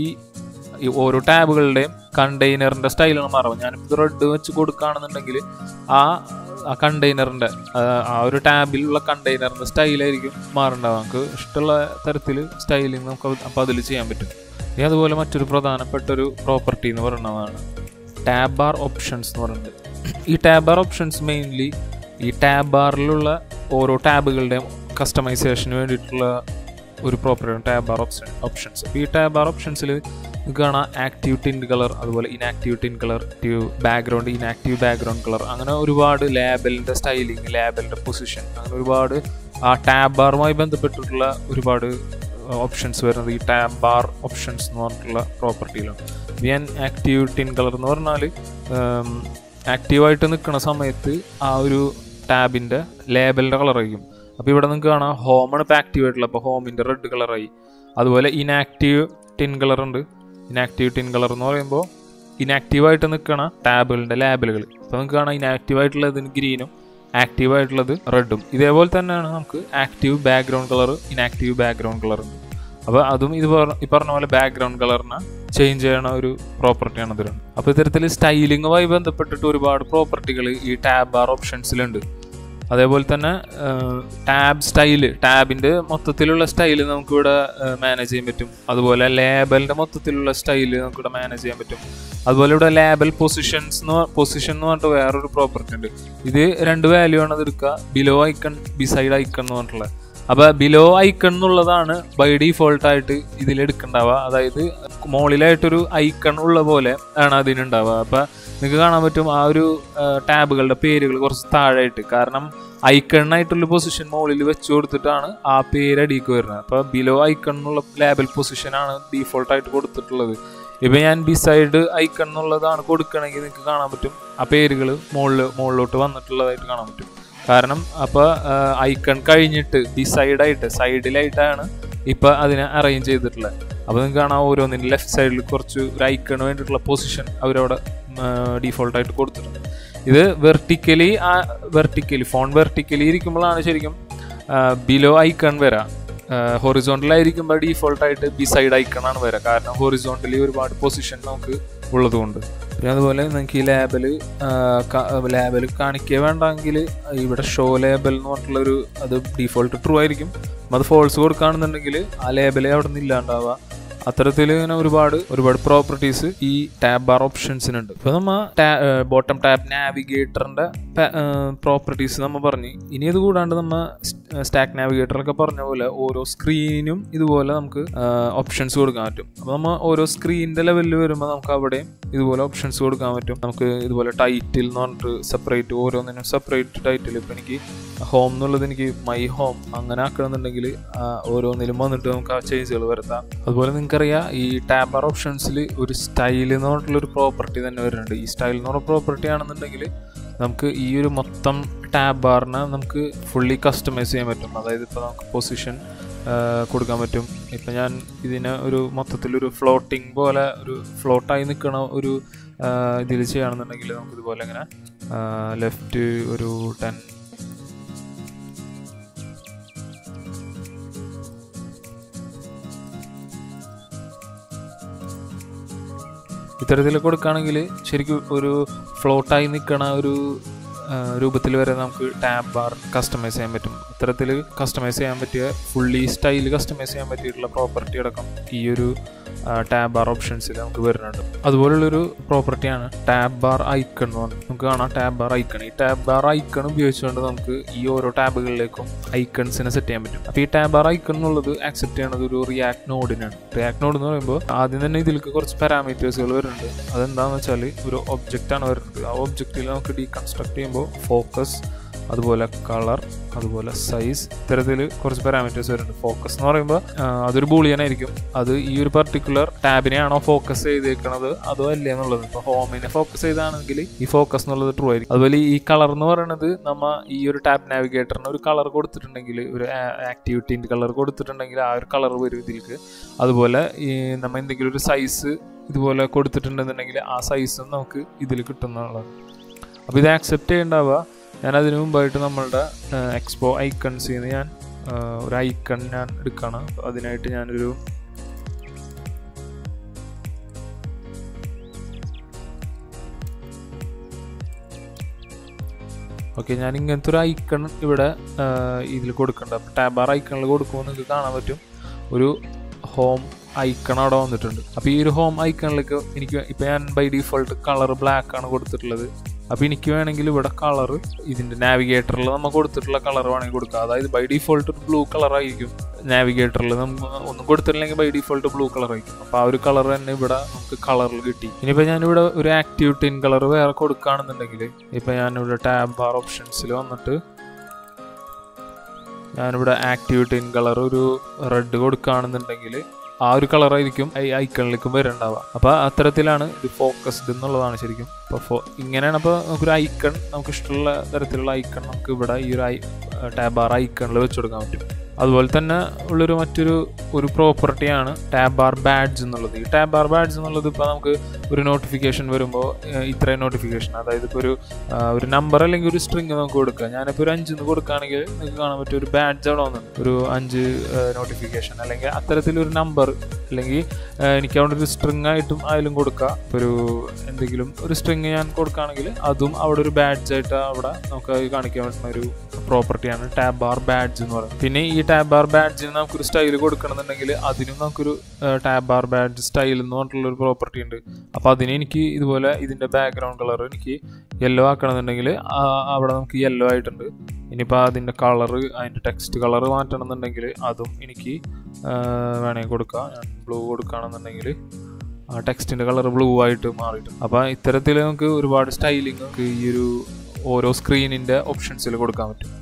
ഈ ഓരോ ടാബുകളുടെയും കണ്ടെയ്നറിൻ്റെ സ്റ്റൈലാണ് മാറും ഞാനിപ്പോൾ റെഡ് വെച്ച് കൊടുക്കുകയാണെന്നുണ്ടെങ്കിൽ ആ ആ കണ്ടെയ്നറിൻ്റെ ആ ഒരു ടാബിലുള്ള കണ്ടെയ്നറിൻ്റെ സ്റ്റൈലായിരിക്കും മാറുണ്ടാവുക നമുക്ക് ഇഷ്ടമുള്ള തരത്തിൽ സ്റ്റൈലിംഗ് നമുക്ക് അപ്പോൾ അതിൽ ചെയ്യാൻ പറ്റും ഇനി അതുപോലെ മറ്റൊരു പ്രധാനപ്പെട്ട ഒരു പ്രോപ്പർട്ടി എന്ന് പറയുന്നതാണ് ടാബ് ബാർ ഓപ്ഷൻസ് എന്ന് പറയുന്നത് ഈ ടാബ് ബാർ ഓപ്ഷൻസ് മെയിൻലി ഈ ടാബ് ബാറിലുള്ള ഓരോ ടാബുകളുടെയും കസ്റ്റമൈസേഷന് വേണ്ടിയിട്ടുള്ള ഒരു പ്രോപ്പർട്ടിയാണ് ടാബ് ബാർ ഓപ്ഷൻ ഓപ്ഷൻസ് അപ്പോൾ ഈ ടാബ് ബാർ ഓപ്ഷൻസിൽ കാണാം ആക്റ്റീവ് ടിൻ കളർ അതുപോലെ inactive tint colour background inactive background colour അങ്ങനെ ഒരുപാട് ലാബലിൻ്റെ സ്റ്റൈലിംഗ് ലാബലിൻ്റെ പൊസിഷൻ അങ്ങനെ ഒരുപാട് ആ ടാബ് ബാറുമായി ബന്ധപ്പെട്ടിട്ടുള്ള ഒരുപാട് ഓപ്ഷൻസ് വരുന്നത് ഈ ടാബ് ബാർ ഓപ്ഷൻസ് എന്ന് പറഞ്ഞിട്ടുള്ള പ്രോപ്പർട്ടിയിലാണ് ഞാൻ ആക്റ്റീവ് ടിൻ കളർ എന്ന് പറഞ്ഞാൽ ആക്റ്റീവായിട്ട് നിൽക്കുന്ന സമയത്ത് ആ ഒരു ടാബിൻ്റെ ലേബലിൻ്റെ കളറായിരിക്കും അപ്പോൾ ഇവിടെ നിങ്ങൾക്ക് കാണാം ഹോമാണ് ഇപ്പോൾ ആക്റ്റീവ് ആയിട്ടുള്ളത് അപ്പോൾ ഹോമിൻ്റെ റെഡ് കളറായി അതുപോലെ ഇനാക്റ്റീവ് ടിൻ കളർ ഉണ്ട് ഇനാക്റ്റീവ് ടിൻ കളർ എന്ന് പറയുമ്പോൾ ഇനാക്റ്റീവായിട്ട് നിൽക്കണ ടാബുകളുടെ ലേബലുകൾ അപ്പോൾ നിങ്ങൾക്ക് കാണാം ഇനാക്റ്റീവ് ആയിട്ടുള്ളതിന് ഗ്രീനും ആക്റ്റീവ് ആയിട്ടുള്ളത് റെഡും ഇതേപോലെ തന്നെയാണ് നമുക്ക് active background colour inactive background colour ഉണ്ട് അപ്പോൾ അതും ഇത് പറ- ഈ പറഞ്ഞ പോലെ ബാക്ക്ഗ്രൗണ്ട് കളറിനെ ചേഞ്ച് ചെയ്യണ ഒരു പ്രോപ്പർട്ടിയാണ് ഇതിലുണ്ട് അപ്പോൾ ഇത്തരത്തിൽ സ്റ്റൈലിങ്ങുമായി ബന്ധപ്പെട്ടിട്ട് ഒരുപാട് പ്രോപ്പർട്ടികൾ ഈ ടാബ് ബാർ ഓപ്ഷൻസിലുണ്ട് അതേപോലെ തന്നെ ടാബ് സ്റ്റൈല് ടാബിൻ്റെ മൊത്തത്തിലുള്ള സ്റ്റൈല് നമുക്കിവിടെ മാനേജ് ചെയ്യാൻ പറ്റും അതുപോലെ ലേബലിൻ്റെ മൊത്തത്തിലുള്ള സ്റ്റൈല് നമുക്കിവിടെ മാനേജ് ചെയ്യാൻ പറ്റും അതുപോലെ ഇവിടെ ലേബൽ പൊസിഷൻസ് എന്ന് പൊസിഷൻ എന്ന് പറഞ്ഞിട്ട് വേറൊരു പ്രോപ്പർട്ടി ഉണ്ട് ഇത് രണ്ട് വാല്യൂ ആണ് അത് എടുക്കുക ബിലോ ഐക്കൺ ബിസൈഡ് ഐക്കൺ എന്ന് പറഞ്ഞിട്ടുള്ളത് അപ്പോൾ ബിലോ ഐക്കൺ എന്നുള്ളതാണ് ബൈ ഡീഫോൾട്ട് ആയിട്ട് ഇതിൽ എടുക്കണ്ടാവുക അതായത് മുകളിലായിട്ടൊരു ഐക്കൺ ഉള്ള പോലെ ആണ് അതിനുണ്ടാവുക അപ്പോൾ നിങ്ങൾക്ക് കാണാൻ പറ്റും ആ ഒരു ടാബുകളുടെ പേരുകൾ കുറച്ച് താഴെയായിട്ട് കാരണം ഐക്കണിനായിട്ടുള്ള പൊസിഷൻ മുകളിൽ വെച്ച് കൊടുത്തിട്ടാണ് ആ പേര് അടിക്ക് വരുന്നത് അപ്പോൾ ബിലോ ഐക്കൺ എന്നുള്ള ലേബൽ പൊസിഷനാണ് ഡീഫോൾട്ടായിട്ട് കൊടുത്തിട്ടുള്ളത് ഇപ്പം ഞാൻ ബിസൈഡ് ഐക്കൺ എന്നുള്ളതാണ് കൊടുക്കണമെങ്കിൽ നിങ്ങൾക്ക് കാണാൻ പറ്റും ആ പേരുകൾ മുകളിൽ മുകളിലോട്ട് വന്നിട്ടുള്ളതായിട്ട് കാണാൻ പറ്റും കാരണം അപ്പോൾ ഐക്കൺ കഴിഞ്ഞിട്ട് ബിസൈഡായിട്ട് സൈഡിലായിട്ടാണ് ഇപ്പം അതിനെ അറേഞ്ച് ചെയ്തിട്ടുള്ളത് അപ്പോൾ നിങ്ങൾക്ക് കാണാം ഓരോന്നിൻ്റെ ലെഫ്റ്റ് സൈഡിൽ കുറച്ച് ഒരു ഐക്കണ് വേണ്ടിയിട്ടുള്ള പൊസിഷൻ അവരവിടെ ഡീഫോൾട്ടായിട്ട് കൊടുത്തിട്ടുണ്ട് ഇത് വെർട്ടിക്കലി ആ വെർട്ടിക്കലി ഫോൺ വെർട്ടിക്കലി ഇരിക്കുമ്പോഴാണ് ശരിക്കും ബിലോ ഐക്കൺ വരാം ഹൊറിസോണ്ടലായിരിക്കുമ്പോൾ ഡീഫോൾട്ടായിട്ട് ബി സൈഡ് ഐക്കണാണ് വരിക കാരണം ഹൊറിസോണ്ടലി ഒരുപാട് പൊസിഷൻ നമുക്ക് ഉള്ളതുകൊണ്ട് പിന്നെ അതുപോലെ നിങ്ങൾക്ക് ഈ ലേബൽ ലേബൽ കാണിക്കുക വേണ്ടെങ്കിൽ ഇവിടെ ഷോ ലേബൽ എന്ന് പറഞ്ഞിട്ടുള്ളൊരു അത് ഡീഫോൾട്ട് ട്രൂ ആയിരിക്കും അത് ഫോൾസ് കൊടുക്കുകയാണെന്നുണ്ടെങ്കിൽ ആ ലേബലേ അവിടെ നിന്ന് ഇല്ലാണ്ടാവുക അത്തരത്തിൽ ഇങ്ങനെ ഒരുപാട് ഒരുപാട് പ്രോപ്പർട്ടീസ് ഈ ടാബ് ബാർ ഓപ്ഷൻസിനുണ്ട് ഇപ്പോൾ നമ്മ ബോട്ടം ടാബ് നാവിഗേറ്ററിൻ്റെ പ്രോപ്പർട്ടീസ് നമ്മൾ പറഞ്ഞു ഇനി ഇത് കൂടാണ്ട് നമ്മ സ്റ്റാക്ക് നാവിഗേറ്ററൊക്കെ പറഞ്ഞ പോലെ ഓരോ സ്ക്രീനും ഇതുപോലെ നമുക്ക് ഓപ്ഷൻസ് കൊടുക്കാൻ പറ്റും അപ്പോൾ നമ്മൾ ഓരോ സ്ക്രീനിൻ്റെ ലെവലിൽ വരുമ്പോൾ നമുക്ക് അവിടെയും ഇതുപോലെ ഓപ്ഷൻസ് കൊടുക്കാൻ പറ്റും നമുക്ക് ഇതുപോലെ ടൈറ്റിൽ എന്ന് പറഞ്ഞിട്ട് സെപ്പറേറ്റ് ഓരോന്നിനും സെപ്പറേറ്റ് ടൈറ്റിൽ ഇപ്പോൾ എനിക്ക് ഹോം എന്നുള്ളത് എനിക്ക് മൈ ഹോം അങ്ങനെ ആക്കണമെന്നുണ്ടെങ്കിൽ ഓരോന്നിലും വന്നിട്ട് നമുക്ക് ആ ചേഞ്ചുകൾ വരുത്താം അതുപോലെ നിങ്ങൾക്കറിയാം ഈ ടാബർ ഓപ്ഷൻസിൽ ഒരു സ്റ്റൈൽ എന്ന് പറഞ്ഞിട്ടുള്ളൊരു പ്രോപ്പർട്ടി തന്നെ വരുന്നുണ്ട് ഈ സ്റ്റൈൽ എന്ന് പറഞ്ഞ പ്രോപ്പർട്ടി ആണെന്നുണ്ടെങ്കിൽ നമുക്ക് ഈ ഒരു മൊത്തം ടാബ് ബാറിനെ നമുക്ക് ഫുള്ളി കസ്റ്റമൈസ് ചെയ്യാൻ പറ്റും അതായത് ഇപ്പോൾ നമുക്ക് പൊസിഷൻ കൊടുക്കാൻ പറ്റും ഇപ്പം ഞാൻ ഇതിനെ ഒരു മൊത്തത്തിലൊരു ഫ്ലോട്ടിംഗ് പോലെ ഒരു ഫ്ലോട്ടായി നിൽക്കണ ഒരു ഇതിൽ ചെയ്യുകയാണെന്നുണ്ടെങ്കിൽ നമുക്ക് ഇതുപോലെ ഇങ്ങനെ ലെഫ്റ്റ് ഒരു ടെൻ ഇത്തരത്തിൽ കൊടുക്കുകയാണെങ്കിൽ ശരിക്കും ഒരു ഫ്ലോട്ടായി നിൽക്കണ ഒരു രൂപത്തിൽ വരെ നമുക്ക് ടാബ് ബാർ കസ്റ്റമൈസ് ചെയ്യാൻ പറ്റും ഇത്തരത്തിൽ കസ്റ്റമൈസ് ചെയ്യാൻ പറ്റിയ ഫുള്ളി സ്റ്റൈൽ കസ്റ്റമൈസ് ചെയ്യാൻ പറ്റിയിട്ടുള്ള പ്രോപ്പർട്ടി അടക്കം ഈ ഒരു ടാബ് ബാർ ഓപ്ഷൻസിൽ നമുക്ക് വരുന്നുണ്ട് അതുപോലുള്ളൊരു പ്രോപ്പർട്ടിയാണ് ടാബ് ബാർ ഐക്കൺ എന്ന് പറഞ്ഞത് നമുക്ക് കാണാം ടാബ് ബാർ ഐക്കൺ ഈ ടാബ് ബാർ ഐക്കൺ ഉപയോഗിച്ചുകൊണ്ട് നമുക്ക് ഈ ഓരോ ടാബുകളിലേക്കും ഐക്കൺസിനെ സെറ്റ് ചെയ്യാൻ പറ്റും അപ്പോൾ ഈ ടാബ് ബാർ ഐക്കൺ എന്നുള്ളത് ആക്സെപ്റ്റ് ചെയ്യണത് ഒരു റിയാക്ട് നോഡിനാണ് റിയാക്ട് നോഡ് എന്ന് പറയുമ്പോൾ ആദ്യം തന്നെ ഇതിലേക്ക് കുറച്ച് പാരാമീറ്റേഴ്സുകൾ വരുന്നുണ്ട് അതെന്താണെന്ന് വെച്ചാൽ ഒരു ഒബ്ജക്റ്റ് ആണ് വരുന്നത് ആ ഒബ്ജക്റ്റിൽ നമുക്ക് ഡീകൺസ്ട്രക്ട് ചെയ്യുമ്പോൾ ഫോക്കസ് അതുപോലെ കളർ അതുപോലെ സൈസ് ഇത്തരത്തിൽ കുറച്ച് പാരാമീറ്റേഴ്സ് വരുന്നുണ്ട് ഫോക്കസ് എന്ന് പറയുമ്പോൾ അതൊരു ബൂളിയനായിരിക്കും അത് ഈ ഒരു പർട്ടിക്കുലർ ടാബിനെയാണോ ഫോക്കസ് ചെയ്തേക്കണത് അതോ അല്ലേ എന്നുള്ളത് ഇപ്പോൾ ഹോമിനെ ഫോക്കസ് ചെയ്താണെങ്കിൽ ഈ ഫോക്കസ് എന്നുള്ളത് ട്രൂ ആയിരിക്കും അതുപോലെ ഈ കളർ എന്ന് പറയുന്നത് നമ്മ ഈ ഒരു ടാബ് നാവിഗേറ്ററിന് ഒരു കളർ കൊടുത്തിട്ടുണ്ടെങ്കിൽ ഒരു ആക്ടിവിറ്റീൻ്റെ കളർ കൊടുത്തിട്ടുണ്ടെങ്കിൽ ആ ഒരു കളർ വരും ഇതിലേക്ക് അതുപോലെ ഈ നമ്മൾ എന്തെങ്കിലും ഒരു സൈസ് ഇതുപോലെ കൊടുത്തിട്ടുണ്ടെന്നുണ്ടെങ്കിൽ ആ സൈസും നമുക്ക് ഇതിൽ കിട്ടുന്നതാണ് അപ്പോൾ ഇത് ആക്സെപ്റ്റ് ചെയ്യേണ്ടാവുക ഞാൻ അതിനു മുമ്പായിട്ട് നമ്മളുടെ എക്സ്പോ ഐക്കൺസിൽ നിന്ന് ഞാൻ ഒരു ഐക്കൺ ഞാൻ എടുക്കുകയാണ് അതിനായിട്ട് ഞാനൊരു ഓക്കെ ഞാൻ ഇങ്ങനത്തെ ഒരു ഐക്കൺ ഇവിടെ ഇതിൽ കൊടുക്കുന്നുണ്ട് അപ്പോൾ ടാബാർ ഐക്കണിൽ കൊടുക്കുമ്പോൾ നിങ്ങൾക്ക് കാണാൻ പറ്റും ഒരു ഹോം ഐക്കൺ അവിടെ വന്നിട്ടുണ്ട് അപ്പോൾ ഈ ഒരു ഹോം ഐക്കണിലേക്ക് എനിക്ക് ഇപ്പോൾ ഞാൻ ബൈ ഡിഫോൾട്ട് കളർ ബ്ലാക്ക് ആണ് കൊടുത്തിട്ടുള്ളത് അപ്പോൾ എനിക്ക് വേണമെങ്കിൽ ഇവിടെ കളർ ഇതിൻ്റെ നാവിഗേറ്ററിൽ നമ്മൾ കൊടുത്തിട്ടുള്ള കളർ വേണമെങ്കിൽ കൊടുക്കുക അതായത് ബൈ ഡിഫോൾട്ട് ഒരു ബ്ലൂ കളർ ആയിരിക്കും നാവിഗേറ്ററിൽ നമ്മൾ ഒന്നും കൊടുത്തിട്ടില്ലെങ്കിൽ ബൈ ഡിഫോൾട്ട് ബ്ലൂ കളർ ആയിരിക്കും അപ്പോൾ ആ ഒരു കളർ തന്നെ ഇവിടെ നമുക്ക് കളറിൽ കിട്ടി ഇനിയിപ്പോൾ ഞാനിവിടെ ഒരു ആക്റ്റീവ് ടിൻ കളർ വേറെ കൊടുക്കുകയാണെന്നുണ്ടെങ്കിൽ ഇപ്പോൾ ഞാനിവിടെ ടാബ് ബാർ ഓപ്ഷൻസിൽ വന്നിട്ട് ഞാനിവിടെ ആക്റ്റീവ് ടിൻ കളർ ഒരു റെഡ് കൊടുക്കുകയാണെന്നുണ്ടെങ്കിൽ ആ ഒരു കളറായിരിക്കും ഈ ഐക്കണിലേക്കും വരുന്നുണ്ടാവുക അപ്പോൾ അത്തരത്തിലാണ് ഇത് ഫോക്കസ്ഡ് എന്നുള്ളതാണ് ശരിക്കും അപ്പോൾ ഫോ ഇങ്ങനെയാണ് അപ്പോൾ നമുക്കൊരു ഐക്കൺ നമുക്ക് ഇഷ്ടമുള്ള തരത്തിലുള്ള ഐക്കൺ നമുക്ക് ഇവിടെ ഈ ഒരു ഐ ടാബ് ബാർ ഐക്കണിൽ വെച്ച് കൊടുക്കാൻ പറ്റും അതുപോലെ തന്നെ ഉള്ളൊരു മറ്റൊരു ഒരു പ്രോപ്പർട്ടിയാണ് ടാബ് ബാർ ബാഡ്ജ് എന്നുള്ളത് ഈ ടാബ് ബാർ ബാഡ്ജ് എന്നുള്ളത് ഇപ്പോൾ നമുക്ക് ഒരു നോട്ടിഫിക്കേഷൻ വരുമ്പോൾ ഇത്രയും നോട്ടിഫിക്കേഷൻ അതായത് ഇപ്പോൾ ഒരു ഒരു നമ്പർ അല്ലെങ്കിൽ ഒരു സ്ട്രിങ് നമുക്ക് കൊടുക്കുക ഞാനിപ്പോൾ ഒരു അഞ്ചിന്ന് കൊടുക്കുകയാണെങ്കിൽ നിങ്ങൾക്ക് കാണാൻ പറ്റും ഒരു ബാഡ്ജ് അവിടെ വന്നിട്ടുണ്ട് ഒരു അഞ്ച് നോട്ടിഫിക്കേഷൻ അല്ലെങ്കിൽ അത്തരത്തിലൊരു നമ്പർ അല്ലെങ്കിൽ എനിക്ക് അവിടെ ഒരു സ്ട്രിങ് ആയിട്ടും ആയാലും കൊടുക്കുക ഇപ്പോൾ ഒരു എന്തെങ്കിലും ഒരു സ്ട്രിങ് ഞാൻ കൊടുക്കുകയാണെങ്കിൽ അതും അവിടെ ഒരു ബാഡ്ജ് ആയിട്ട് അവിടെ നമുക്ക് കാണിക്കാൻ പറ്റുന്ന ഒരു പ്രോപ്പർട്ടിയാണ് ടാബ് ബാർ ബാഡ്ജ് എന്ന് പറയുന്നത് പിന്നെ ഈ ടാബ് ബാർ ബാഡ്ജിന് നമുക്കൊരു സ്റ്റൈൽ കൊടുക്കണമെന്നുണ്ടെങ്കിൽ അതിനും നമുക്കൊരു ടാബ് ബാർ ബാഡ്ജ് സ്റ്റൈൽ എന്ന് പറഞ്ഞിട്ടുള്ള ഒരു പ്രോപ്പർട്ടി ഉണ്ട് അപ്പോൾ അതിന് എനിക്ക് ഇതുപോലെ ഇതിൻ്റെ ബാക്ക്ഗ്രൗണ്ട് കളർ എനിക്ക് യെല്ലോ ആക്കണമെന്നുണ്ടെങ്കിൽ അവിടെ നമുക്ക് യെല്ലോ ആയിട്ടുണ്ട് ഇനിയിപ്പോൾ അതിൻ്റെ കളറ് അതിൻ്റെ ടെക്സ്റ്റ് കളർ മാറ്റണമെന്നുണ്ടെങ്കിൽ അതും എനിക്ക് വേണമെങ്കിൽ കൊടുക്കാം ഞാൻ ബ്ലൂ കൊടുക്കുകയാണെന്നുണ്ടെങ്കിൽ ആ ടെക്സ്റ്റിൻ്റെ കളർ ബ്ലൂ ആയിട്ട് മാറിയിട്ടുണ്ട് അപ്പോൾ ഇത്തരത്തിൽ നമുക്ക് ഒരുപാട് സ്റ്റൈലിംഗ് നമുക്ക് ഈ ഒരു ഓരോ സ്ക്രീനിൻ്റെ ഓപ്ഷൻസിൽ കൊടുക്കാൻ പറ്റും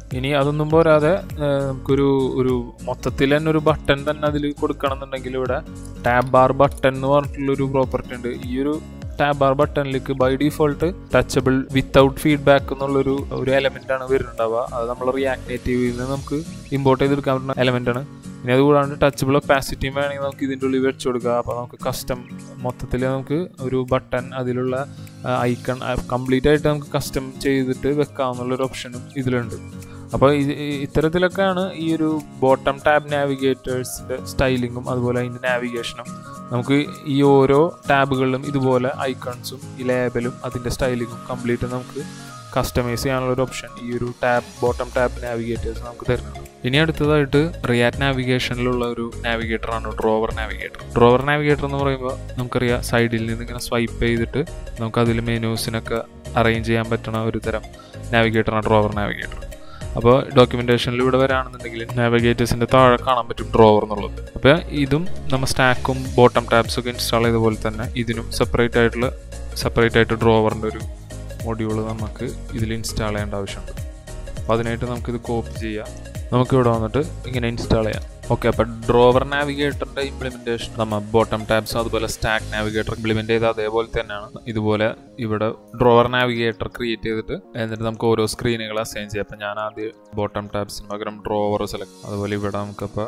ഇനി അതൊന്നും പോരാതെ ഏഹ്, നമുക്കൊരു ഒരു മൊത്തത്തിൽ തന്നെ ഒരു ബട്ടൺ തന്നെ അതിൽ കൊടുക്കണം എന്നുണ്ടെങ്കിൽ ഇവിടെ ടാബ് ബാർ ബട്ടൺ എന്ന് പറഞ്ഞിട്ടുള്ളൊരു പ്രോപ്പർട്ടി ഉണ്ട് ഈ ഒരു ടാബ് ബാർ ബട്ടണിലേക്ക് by default touchable without feedback എന്നുള്ളൊരു ഒരു എലമെന്റ് ആണ് വരുന്നുണ്ടാവുക അത് നമ്മൾ റിയാക്ട് നേറ്റീവിൽ നിന്ന് നമുക്ക് ഇമ്പോർട്ട് ചെയ്തെടുക്കാൻ പറ്റുന്ന എലമെന്റ് ആണ് ഇനി അതുകൂടാണ്ട് ടച്ചബിൾ ഒപ്പാസിറ്റിയും വേണമെങ്കിൽ നമുക്ക് ഇതിൻ്റെ ഉള്ളിൽ വെച്ച് കൊടുക്കുക അപ്പോൾ നമുക്ക് കസ്റ്റം മൊത്തത്തിൽ നമുക്ക് ഒരു ബട്ടൺ അതിലുള്ള ഐക്കൺ കംപ്ലീറ്റ് ആയിട്ട് നമുക്ക് കസ്റ്റം ചെയ്തിട്ട് വെക്കാമെന്നുള്ളൊരു ഓപ്ഷനും ഇതിലുണ്ട് അപ്പോൾ ഇത് ഈ- ഇത്തരത്തിലൊക്കെയാണ് ഈ ഒരു ബോട്ടം ടാബ് നാവിഗേറ്റേഴ്സിൻ്റെ സ്റ്റൈലിങ്ങും അതുപോലെ അതിൻ്റെ നാവിഗേഷനും നമുക്ക് ഈ ഓരോ ടാബുകളിലും ഇതുപോലെ ഐക്കൺസും ഈ ലേബലും അതിൻ്റെ സ്റ്റൈലിങ്ങും കംപ്ലീറ്റ് നമുക്ക് കസ്റ്റമൈസ് ചെയ്യാനുള്ള ഒരു ഓപ്ഷൻ ഈ ഒരു ടാബ് ബോട്ടം ടാബ് നാവിഗേറ്റേഴ്സ് നമുക്ക് തരുന്നുണ്ട് ഇനി അടുത്തതായിട്ട് റിയാക്ട് നാവിഗേഷനിലുള്ള ഒരു നാവിഗേറ്റർ ആണ് ഡ്രോവർ നാവിഗേറ്റർ ഡ്രോവർ നാവിഗേറ്റർ എന്ന് പറയുമ്പോൾ നമുക്കറിയാം സൈഡിൽ നിന്ന് ഇങ്ങനെ സ്വൈപ്പ് ചെയ്തിട്ട് നമുക്ക് അതിൽ മെനൂസിനൊക്കെ അറേഞ്ച് ചെയ്യാൻ പറ്റുന്ന ഒരു തരം നാവിഗേറ്ററാണ് ഡ്രോവർ നാവിഗേറ്റർ അപ്പോൾ ഡോക്യുമെൻറ്റേഷനിൽ ഇവിടെ വരാണെന്നുണ്ടെങ്കിൽ നാവിഗേറ്റേഴ്സിൻ്റെ താഴെ കാണാൻ പറ്റും ഡ്രോവർ എന്നുള്ളത് അപ്പോൾ ഇതും നമ്മൾ സ്റ്റാക്കും ബോട്ടം ടാബ്സ് ഒക്കെ ഇൻസ്റ്റാൾ ചെയ്ത പോലെ തന്നെ ഇതിനും സെപ്പറേറ്റ് ആയിട്ടുള്ള സെപ്പറേറ്റ് ആയിട്ട് ഡ്രോവറിൻ്റെ ഒരു മൊഡ്യൂൾ നമുക്ക് ഇതിൽ ഇൻസ്റ്റാൾ ചെയ്യേണ്ട ആവശ്യമുണ്ട് അപ്പോൾ അതിനായിട്ട് നമുക്കിത് കോപ്പി ചെയ്യാം നമുക്ക് ഇവിടെ വന്നിട്ട് ഇങ്ങനെ ഇൻസ്റ്റാൾ ചെയ്യാം ഓക്കെ അപ്പോൾ ഡ്രോവർ നാവിഗേറ്ററിൻ്റെ ഇംപ്ലിമെൻറ്റേഷൻ നമ്മൾ ബോട്ടം ടാബ്സ് അതുപോലെ സ്റ്റാക്ക് നാവിഗേറ്റർ ഇംപ്ലിമെൻറ്റ് ചെയ്ത അതേപോലെ തന്നെയാണ് ഇതുപോലെ ഇവിടെ ഡ്രോവർ നാവിഗേറ്റർ ക്രിയേറ്റ് ചെയ്തിട്ട് എന്നിട്ട് നമുക്ക് ഓരോ സ്ക്രീനുകൾ അസൈൻ ചെയ്യാം അപ്പോൾ ഞാൻ ആദ്യം ബോട്ടം ടാബ്സിന് പകരം ഡ്രോവർ സെലക്ട് അതുപോലെ ഇവിടെ നമുക്കപ്പോൾ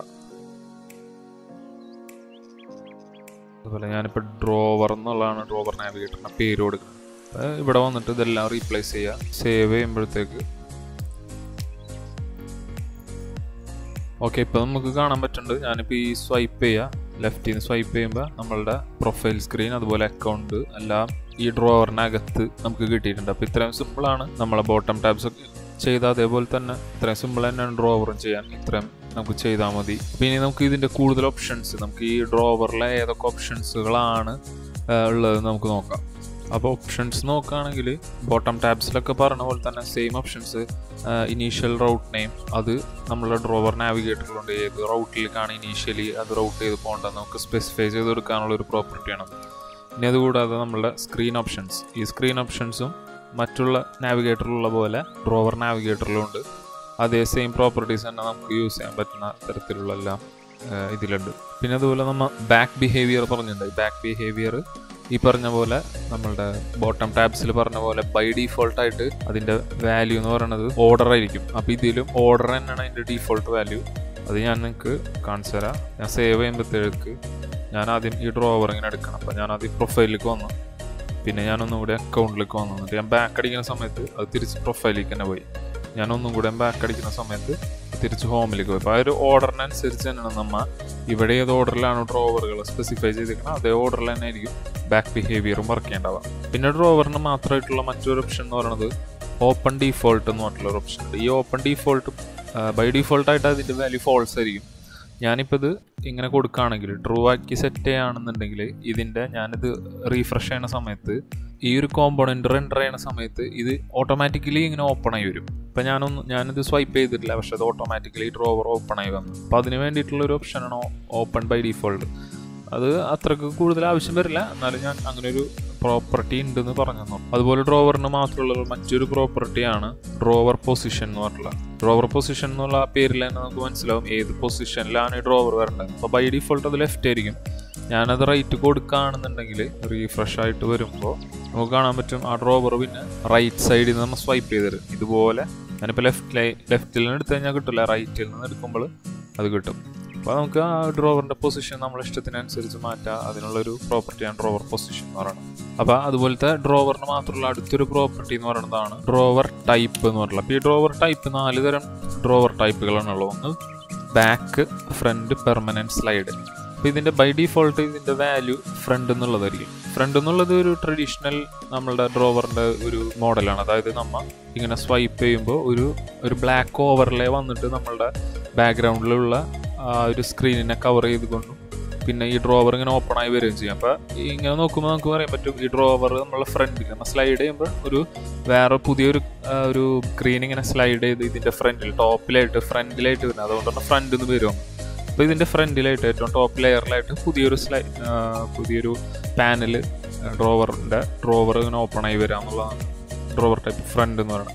അതുപോലെ ഞാനിപ്പോൾ ഡ്രോവർ എന്നുള്ളതാണ് ഡ്രോവർ നാവിഗേറ്ററിന് പേര് കൊടുക്കുന്നത് അപ്പോൾ ഇവിടെ വന്നിട്ട് ഇതെല്ലാം റീപ്ലേസ് ചെയ്യുക സേവ് ചെയ്യുമ്പോഴത്തേക്ക് ഓക്കെ ഇപ്പോൾ നമുക്ക് കാണാൻ പറ്റുന്നുണ്ട് ഞാനിപ്പോൾ ഈ സ്വൈപ്പ് ചെയ്യുക ലെഫ്റ്റിൽ നിന്ന് സ്വൈപ്പ് ചെയ്യുമ്പോൾ നമ്മളുടെ പ്രൊഫൈൽ സ്ക്രീൻ അതുപോലെ അക്കൗണ്ട് എല്ലാം ഈ ഡ്രോവറിനകത്ത് നമുക്ക് കിട്ടിയിട്ടുണ്ട് അപ്പോൾ ഇത്രയും സിമ്പിളാണ് നമ്മളെ ബോട്ടം ടാബ്സ് ഒക്കെ ചെയ്ത അതേപോലെ തന്നെ ഇത്രയും സിമ്പിൾ തന്നെയാണ് ഡ്രോവറും ചെയ്യാൻ ഇത്രയും നമുക്ക് ചെയ്താൽ മതി പിന്നെ നമുക്ക് ഇതിൻ്റെ കൂടുതൽ ഓപ്ഷൻസ് നമുക്ക് ഈ ഡ്രോവറിലെ ഏതൊക്കെ ഓപ്ഷൻസുകളാണ് ഉള്ളത് നമുക്ക് നോക്കാം അപ്പോൾ ഓപ്ഷൻസ് നോക്കുകയാണെങ്കിൽ ബോട്ടം ടാബ്സിലൊക്കെ പറഞ്ഞ പോലെ തന്നെ same options initial route name അത് നമ്മളെ ഡ്രോവർ നാവിഗേറ്ററിലുണ്ട് ഏത് റൗട്ടിലേക്കാണ് ഇനീഷ്യലി അത് റൗട്ട് ചെയ്ത് പോകേണ്ടത് നമുക്ക് സ്പെസിഫൈ ചെയ്ത് കൊടുക്കാനുള്ള ഒരു പ്രോപ്പർട്ടിയാണ് ഇനി അതുകൂടാതെ നമ്മളുടെ സ്ക്രീൻ ഓപ്ഷൻസ് ഈ സ്ക്രീൻ ഓപ്ഷൻസും മറ്റുള്ള നാവിഗേറ്ററിലുള്ള പോലെ ഡ്രോവർ നാവിഗേറ്ററിലുണ്ട് അതേ സെയിം പ്രോപ്പർട്ടീസ് തന്നെ നമുക്ക് യൂസ് ചെയ്യാൻ പറ്റുന്ന തരത്തിലുള്ള എല്ലാം ഏഹ്, ഇതിലുണ്ട് പിന്നെ അതുപോലെ നമ്മൾ ബാക്ക് ബിഹേവിയർ പറഞ്ഞിട്ടുണ്ട് ബാക്ക് ബിഹേവിയർ ഈ പറഞ്ഞ പോലെ നമ്മളുടെ ബോട്ടം ടാബ്സിൽ പറഞ്ഞ പോലെ ബൈ ഡീഫോൾട്ട് ആയിട്ട് അതിൻ്റെ വാല്യൂ എന്ന് പറയുന്നത് ഓർഡർ ആയിരിക്കും അപ്പോൾ ഇതിലും ഓർഡർ തന്നെയാണ് അതിൻ്റെ ഡീഫോൾട്ട് വാല്യൂ അത് ഞാൻ നിങ്ങൾക്ക് കാണിച്ചു തരാം ഞാൻ സേവ് ചെയ്യുമ്പോഴത്തേക്ക് ഞാൻ ആദ്യം ഈ ഡ്രോവർ ഇങ്ങനെ എടുക്കണം അപ്പോൾ ഞാൻ ആദ്യം പ്രൊഫൈലിലേക്ക് വന്നു പിന്നെ ഞാനൊന്നും കൂടി അക്കൗണ്ടിലേക്ക് വന്നു എന്നിട്ട് ഞാൻ ബാക്ക് അടിക്കുന്ന സമയത്ത് അത് തിരിച്ച് പ്രൊഫൈലിലേക്ക് തന്നെ പോയി ഞാൻ ഒന്നും കൂടെ ബാക്ക് അടിക്കുന്ന സമയത്ത് തിരിച്ച് ഹോമിലേക്ക് പോയി അപ്പോൾ ആ ഒരു ഓർഡറിനനുസരിച്ച് തന്നെയാണ് നമ്മൾ ഇവിടെ ഏത് ഓർഡറിലാണ് ഡ്രോവറുകൾ സ്പെസിഫൈ ചെയ്തിരിക്കുന്നത് അതേ ഓർഡറിൽ തന്നെ ആയിരിക്കും ബാക്ക് ബിഹേവിയറും വർക്ക് ചെയ്യേണ്ടാവുക പിന്നെ ഡ്രോവറിന് മാത്രമായിട്ടുള്ള മറ്റൊരു ഓപ്ഷൻ എന്ന് പറയുന്നത് ഓപ്പൺ ഡീഫോൾട്ട് എന്ന് പറഞ്ഞിട്ടുള്ള ഒരു ഓപ്ഷൻ ഉണ്ട് ഈ ഓപ്പൺ ഡീഫോൾട്ട് ബൈ ഡീഫോൾട്ടായിട്ട് അതിൻ്റെ വാല്യൂ ഫോൾസ് ആയിരിക്കും ഞാനിപ്പോൾ ഇത് ഇങ്ങനെ കൊടുക്കുകയാണെങ്കിൽ ട്രൂ ആക്കി സെറ്റ് ചെയ്യുകയാണെന്നുണ്ടെങ്കിൽ ഇതിൻ്റെ ഞാനിത് റീഫ്രഷ് ചെയ്യുന്ന സമയത്ത് ഈ ഒരു കോമ്പോണൻറ്റ് റെൻഡർ ചെയ്യുന്ന സമയത്ത് ഇത് ഓട്ടോമാറ്റിക്കലി ഇങ്ങനെ ഓപ്പൺ ആയി വരും ഇപ്പം ഞാനൊന്ന് ഞാനിത് സ്വൈപ്പ് ചെയ്തിട്ടില്ല പക്ഷെ അത് ഓട്ടോമാറ്റിക്കലി ഡ്രോവർ ഓപ്പൺ ആയി വന്നു അപ്പോൾ അതിന് വേണ്ടിയിട്ടുള്ള ഒരു ഓപ്ഷനാണ് ഓപ്പൺ ബൈ ഡീഫോൾട്ട് അത് അത്രക്ക് കൂടുതൽ ആവശ്യം വരില്ല എന്നാലും ഞാൻ അങ്ങനെ ഒരു പ്രോപ്പർട്ടി ഉണ്ടെന്ന് പറഞ്ഞു തന്നു അതുപോലെ ഡ്രോവറിന് മാത്രമുള്ള മറ്റൊരു പ്രോപ്പർട്ടിയാണ് ഡ്രോവർ പൊസിഷൻ എന്ന് പറഞ്ഞിട്ടുള്ള ഡ്രോവർ പൊസിഷൻ എന്നുള്ള ആ പേരിൽ തന്നെ നമുക്ക് മനസ്സിലാവും ഏത് പൊസിഷനിലാണ് ഈ ഡ്രോവർ വരേണ്ടത് അപ്പോൾ ബൈ ഡിഫോൾട്ട് അത് ലെഫ്റ്റ് ആയിരിക്കും ഞാനത് റൈറ്റ് കൊടുക്കുകയാണെന്നുണ്ടെങ്കിൽ റീഫ്രഷ് ആയിട്ട് വരുമ്പോൾ നമുക്ക് കാണാൻ പറ്റും ആ ഡ്രോവർ പിന്നെ റൈറ്റ് സൈഡിൽ നിന്ന് നമ്മൾ സ്വൈപ്പ് ചെയ്തത് ഇതുപോലെ ഞാനിപ്പോൾ ലെഫ്റ്റ് ലൈ ലെഫ്റ്റിൽ നിന്ന് എടുത്തു കഴിഞ്ഞാൽ കിട്ടില്ല റൈറ്റിൽ നിന്ന് എടുക്കുമ്പോൾ അത് കിട്ടും അപ്പോൾ നമുക്ക് ആ ഡ്രോവറിൻ്റെ പൊസിഷൻ നമ്മുടെ ഇഷ്ടത്തിനനുസരിച്ച് മാറ്റാം അതിനുള്ളൊരു പ്രോപ്പർട്ടിയാണ് ഡ്രോവർ പൊസിഷൻ എന്ന് പറയുന്നത് അപ്പോൾ അതുപോലത്തെ ഡ്രോവറിന് മാത്രമുള്ള അടുത്തൊരു പ്രോപ്പർട്ടി എന്ന് പറയുന്നതാണ് ഡ്രോവർ ടൈപ്പ് എന്ന് പറയുന്നത് അപ്പോൾ ഈ ഡ്രോവർ ടൈപ്പ് നാല് തരം ഡ്രോവർ ടൈപ്പുകളാണുള്ളത് ഒന്ന് ബാക്ക് ഫ്രണ്ട് പെർമനൻറ്റ് സ്ലൈഡ് അപ്പോൾ ഇതിൻ്റെ ബൈ ഡിഫോൾട്ട് ഇതിൻ്റെ വാല്യൂ ഫ്രണ്ട് എന്നുള്ളതായിരിക്കും ഫ്രണ്ട് എന്നുള്ളത് ഒരു ട്രഡീഷണൽ നമ്മളുടെ ഡ്രോവറിൻ്റെ ഒരു മോഡലാണ് അതായത് നമ്മൾ ഇങ്ങനെ സ്വൈപ്പ് ചെയ്യുമ്പോൾ ഒരു ഒരു ബ്ലാക്ക് ഓവർലേ വന്നിട്ട് നമ്മളുടെ ബാക്ക്ഗ്രൗണ്ടിലുള്ള ആ ഒരു സ്ക്രീനിനെ കവർ ചെയ്തുകൊണ്ടും പിന്നെ ഈ ഡ്രോവർ ഇങ്ങനെ ഓപ്പൺ ആയി വരികയും ചെയ്യും അപ്പോൾ ഇങ്ങനെ നോക്കുമ്പോൾ നമുക്ക് പറയാൻ പറ്റും ഈ ഡ്രോവർ നമ്മളെ ഫ്രണ്ടിൽ നമ്മൾ സ്ലൈഡ് ചെയ്യുമ്പോൾ ഒരു വേറെ പുതിയൊരു ആ, ഒരു സ്ക്രീൻ ഇങ്ങനെ സ്ലൈഡ് ചെയ്ത് ഇതിൻ്റെ ഫ്രണ്ടിൽ ടോപ്പിലായിട്ട് ഫ്രണ്ടിലായിട്ട് വരുന്നത് അതുകൊണ്ടാണ് ഫ്രണ്ട് എന്ന് വരും അപ്പോൾ ഇതിൻ്റെ ഫ്രണ്ടിലായിട്ട് ഏറ്റവും ടോപ്പ് ലെയറിലായിട്ട് പുതിയൊരു സ്ലൈ ആ, പുതിയൊരു പാനൽ ഡ്രോവറിൻ്റെ ഡ്രോവർ ഇങ്ങനെ ഓപ്പൺ ആയി വരിക എന്നുള്ളതാണ് ഡ്രോവർ ടൈപ്പ് ഫ്രണ്ട് എന്ന് പറയുന്നത്